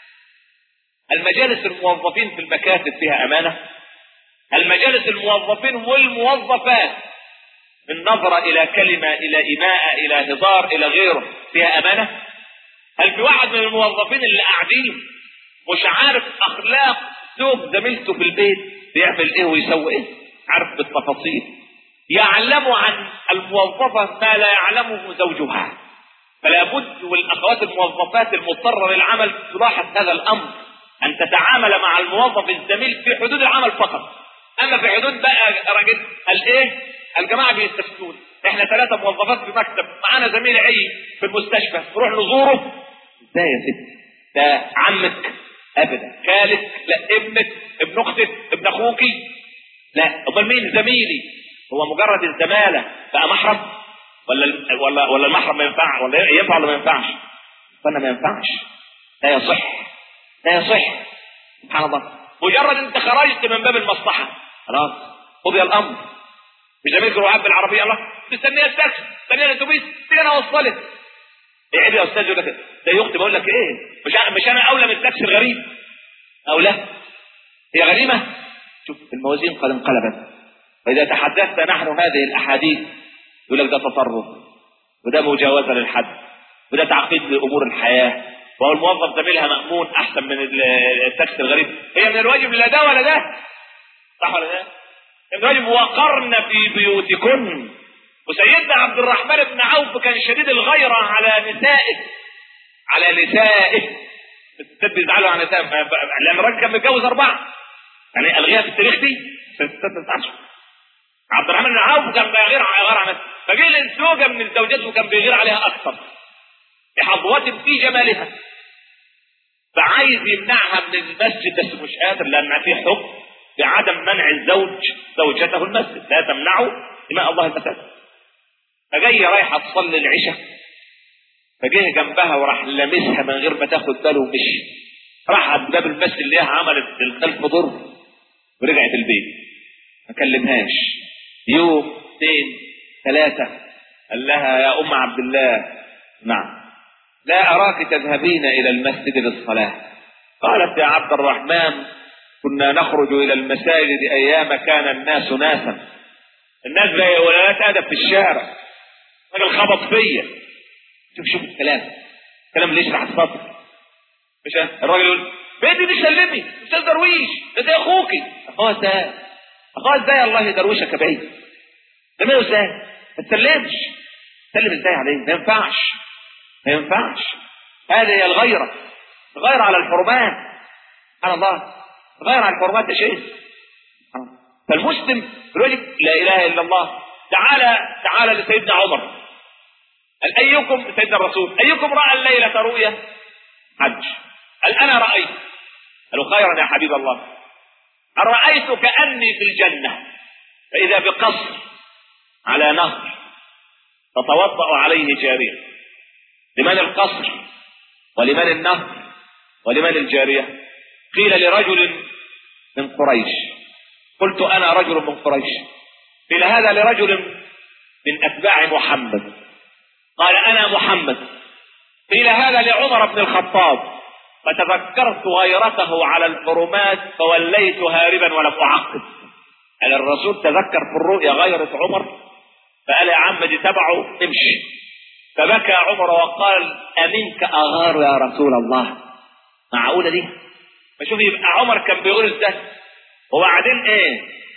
المجالس الموظفين في المكاتب فيها امانه المجالس الموظفين والموظفات من نظرة إلى كلمة إلى إماءة إلى هزار إلى غيره فيها أمانة هل في واحد من الموظفين اللي قاعدين مش عارف أخلاق زوج زميلته في البيت بيعمل إيه ويسوي إيه عارف بالتفاصيل يعلم عن الموظفة ما لا يعلمه زوجها فلا بد والأخوات الموظفات المضطرة للعمل تلاحظ هذا الأمر أن تتعامل مع الموظف الزميل في حدود العمل فقط أما في حدود بقى راجل الإيه الجماعة بيستفسون احنا ثلاثة موظفات في مكتب معانا زميل عي في المستشفى نروح نزوره ازاي يا ستي ده عمك ابدا خالك لا ابنك ابن اختك ابن اخوك لا امال مين زميلي هو مجرد الزمالة بقى محرم ولا ولا ولا المحرم ما ينفع ولا ينفع ولا ما ينفعش فانا ما ينفعش لا يصح لا يصح سبحان الله مجرد انت خرجت من باب المصلحة خلاص قضي الامر مش زميلك روحات بالعربية الله مستنيه التاكسي مستنيه الاتوبيس تيجي انا اوصلك ايه عيب يا استاذ يقول لك ده يا اختي بقول لك ايه مش مش انا اولى من التاكسي الغريب او لا هي غريمه شوف الموازين قد انقلبت فاذا تحدثنا نحن هذه الاحاديث يقول لك ده تطرف وده مجاوزه للحد وده تعقيد لامور الحياه وهو الموظف زميلها مامون احسن من التاكسي الغريب هي من الواجب لا ده ولا ده صح ولا ده؟ الواجب وقرن في بيوتكن وسيدنا عبد الرحمن بن عوف كان شديد الغيرة على نسائه على نسائه الستات بيزعلوا على نسائه لان الراجل كان متجوز أربعة يعني ألغيها في التاريخ دي الستات ما تزعلش عبد الرحمن بن عوف كان بيغير غير على نفسه فجه الزوجة من الزوجات وكان بيغير عليها أكثر لحظوة في جمالها فعايز يمنعها من المسجد بس مش قادر لأن في حكم بعدم منع الزوج زوجته المسجد لا تمنعه إماء الله المساجد فجاي رايحة تصلي العشاء فجه جنبها وراح لامسها من غير ما تاخد باله ومشي راح عند باب المسجد اللي هي عملت الخلف ضر ورجعت البيت ما كلمهاش يوم اثنين ثلاثة قال لها يا أم عبد الله نعم لا أراك تذهبين إلى المسجد للصلاة قالت يا عبد الرحمن كنا نخرج إلى المساجد أيام كان الناس ناسا الناس زي ولاد أدب في الشارع راجل خبط فيا شوف شوف الكلام الكلام اللي يشرح الصدر مش الراجل يقول بيتي دي سلمي استاذ درويش ده ده اخوكي اخوها ازاي اخوها ازاي الله يدروشك يا بعيد ده ماله ازاي ما تسلمش تسلم ازاي عليه ما ينفعش ما ينفعش هذه هي الغيرة الغيرة على الحرمات سبحان الله الغيرة على الحرمات ده شيء فالمسلم يقول لا اله الا الله تعالى تعالى لسيدنا عمر قال ايكم سيدنا الرسول ايكم راى الليله رؤيا حج قال انا رايت قالوا خيرا يا حبيب الله قال رايت كاني في الجنه فاذا بقصر على نهر تتوضا عليه جاريه لمن القصر ولمن النهر ولمن الجاريه قيل لرجل من قريش قلت انا رجل من قريش قيل هذا لرجل من اتباع محمد قال انا محمد قيل هذا لعمر بن الخطاب فتذكرت غيرته على الحرمات فوليت هاربا ولم اعقب قال الرسول تذكر في الرؤيا غيرة عمر فقال يا عم دي تبعه امشي فبكى عمر وقال امنك اغار يا رسول الله معقوله دي فشوف يبقى عمر كان بيقول ازاي وبعدين ايه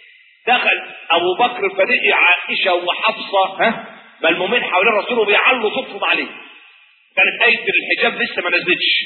دخل ابو بكر فلقي عائشه وحفصه ها ملمومين حوالين الرسول وبيعلوا صوتهم عليه كانت ايه الحجاب لسه ما نزلتش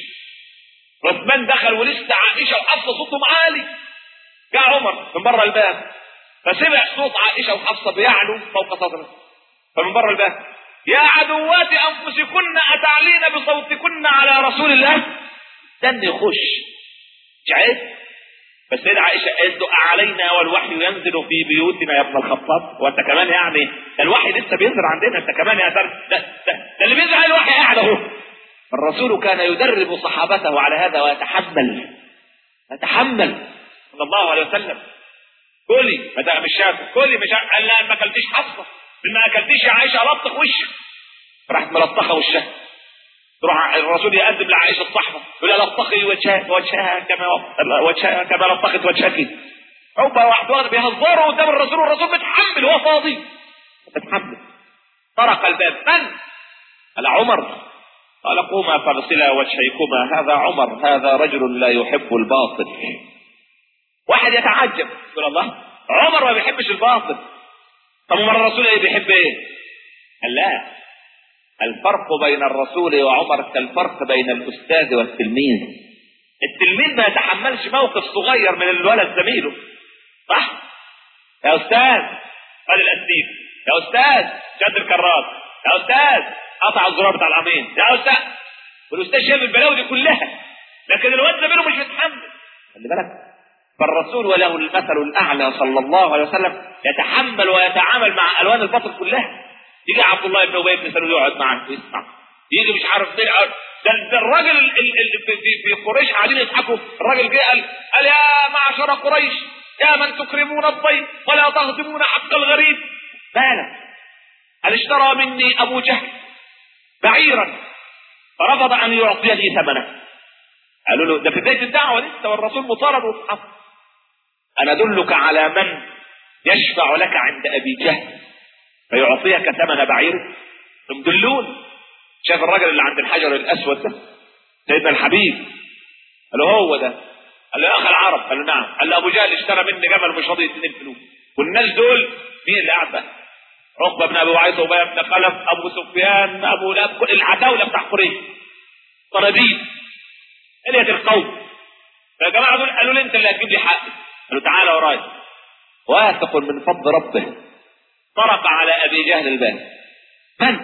عثمان دخل ولسه عائشه وحفصه صوتهم عالي جاء عمر من بره الباب فسمع صوت عائشه وحفصه بيعلو فوق صدره فمن بره الباب يا عدوات انفسكن اتعلين بصوتكن على رسول الله دن يخش مش عيب بس سيدة عائشة قالت له أعلينا والوحي ينزل في بيوتنا يا ابن الخطاب وأنت كمان يعني ده الوحي لسه بينزل عندنا أنت كمان يا سر ده, ده, ده اللي بينزل على الوحي قاعد أهو الرسول كان يدرب صحابته على هذا ويتحمل يتحمل صلى الله عليه وسلم كلي ما ده مش شاف كلي مش عارف. قال لا ما اكلتيش حصه ما اكلتيش يا عائشه لطخ وشك راحت ملطخه وشها تروح الرسول يقدم لعائشه الصحبه يقول لها لطخي وجهها وجهها كما وجهها كما لطخت وجهك هو واحد واحد بيهزروا قدام الرسول والرسول بيتحمل هو فاضي بيتحمل طرق الباب من؟ قال عمر قال قوما فاغسلا وجهيكما هذا عمر هذا رجل لا يحب الباطل واحد يتعجب يقول الله عمر ما بيحبش الباطل طب امال الرسول ايه بيحب ايه؟ قال لا الفرق بين الرسول وعمر كالفرق بين الاستاذ والتلميذ التلميذ ما يتحملش موقف صغير من الولد زميله صح يا استاذ قال الاسيف يا استاذ شد الكرات يا استاذ قطع الزرار بتاع الامين يا استاذ والاستاذ شاف البلاوي دي كلها لكن الواد زميله مش متحمل خلي بالك فالرسول وله المثل الاعلى صلى الله عليه وسلم يتحمل ويتعامل مع الوان الباطل كلها يجي عبد الله بن ابي بن سلول يقعد معاه ويسمع يجي مش عارف مين ده, ده الراجل ال ال ال في, في, في قريش قاعدين يضحكوا الراجل جه قال قال يا معشر قريش يا من تكرمون الضيف ولا تهضمون حق الغريب مالك قال اشترى مني ابو جهل بعيرا فرفض ان يعطيني ثمنه قالوا له ده في بدايه الدعوه لسه والرسول مطارد واتحط انا ادلك على من يشفع لك عند ابي جهل فيعطيك ثمن بعير مدلون شاف الراجل اللي عند الحجر الاسود ده سيدنا الحبيب قال له هو ده قال له يا اخي العرب قال له نعم قال له ابو جهل اشترى مني جمل مش راضي يديني الفلوس والناس دول مين اللي قاعد بقى؟ عقبه بن ابي وعيط وبي بن خلف ابو سفيان ابو لهب كل العتاوله بتاع قريش طرابيل الية القوم فيا جماعه دول قالوا لي انت اللي هتجيب لي حقي قالوا تعالى ورايا واثق من فضل ربه طرق على ابي جهل الباب من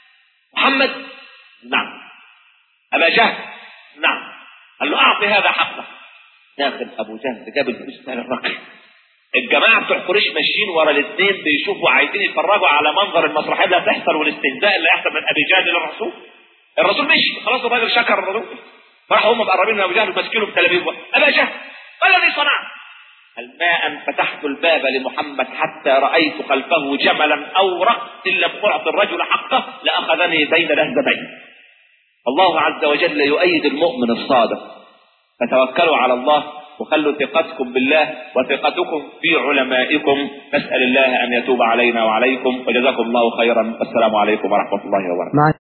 محمد نعم ابا جهل نعم قال له اعطي هذا حقه داخل ابو جهل جاب الفلوس بتاع الرقم الجماعه بتوع قريش ماشيين ورا الاثنين بيشوفوا عايزين يتفرجوا على منظر المسرحيه اللي هتحصل والاستهزاء اللي هيحصل من ابي جهل للرسول الرسول مشي خلاص الراجل شكر الرسول راحوا هم مقربين من ابو جهل وماسكينه بتلابيب ابا جهل ما الذي صنعت؟ قال ما ان فتحت الباب لمحمد حتى رايت خلفه جملا اورق ان لم اعط الرجل حقه لاخذني بين لهزتين الله عز وجل يؤيد المؤمن الصادق فتوكلوا على الله وخلوا ثقتكم بالله وثقتكم في علمائكم نسال الله ان يتوب علينا وعليكم وجزاكم الله خيرا والسلام عليكم ورحمه الله وبركاته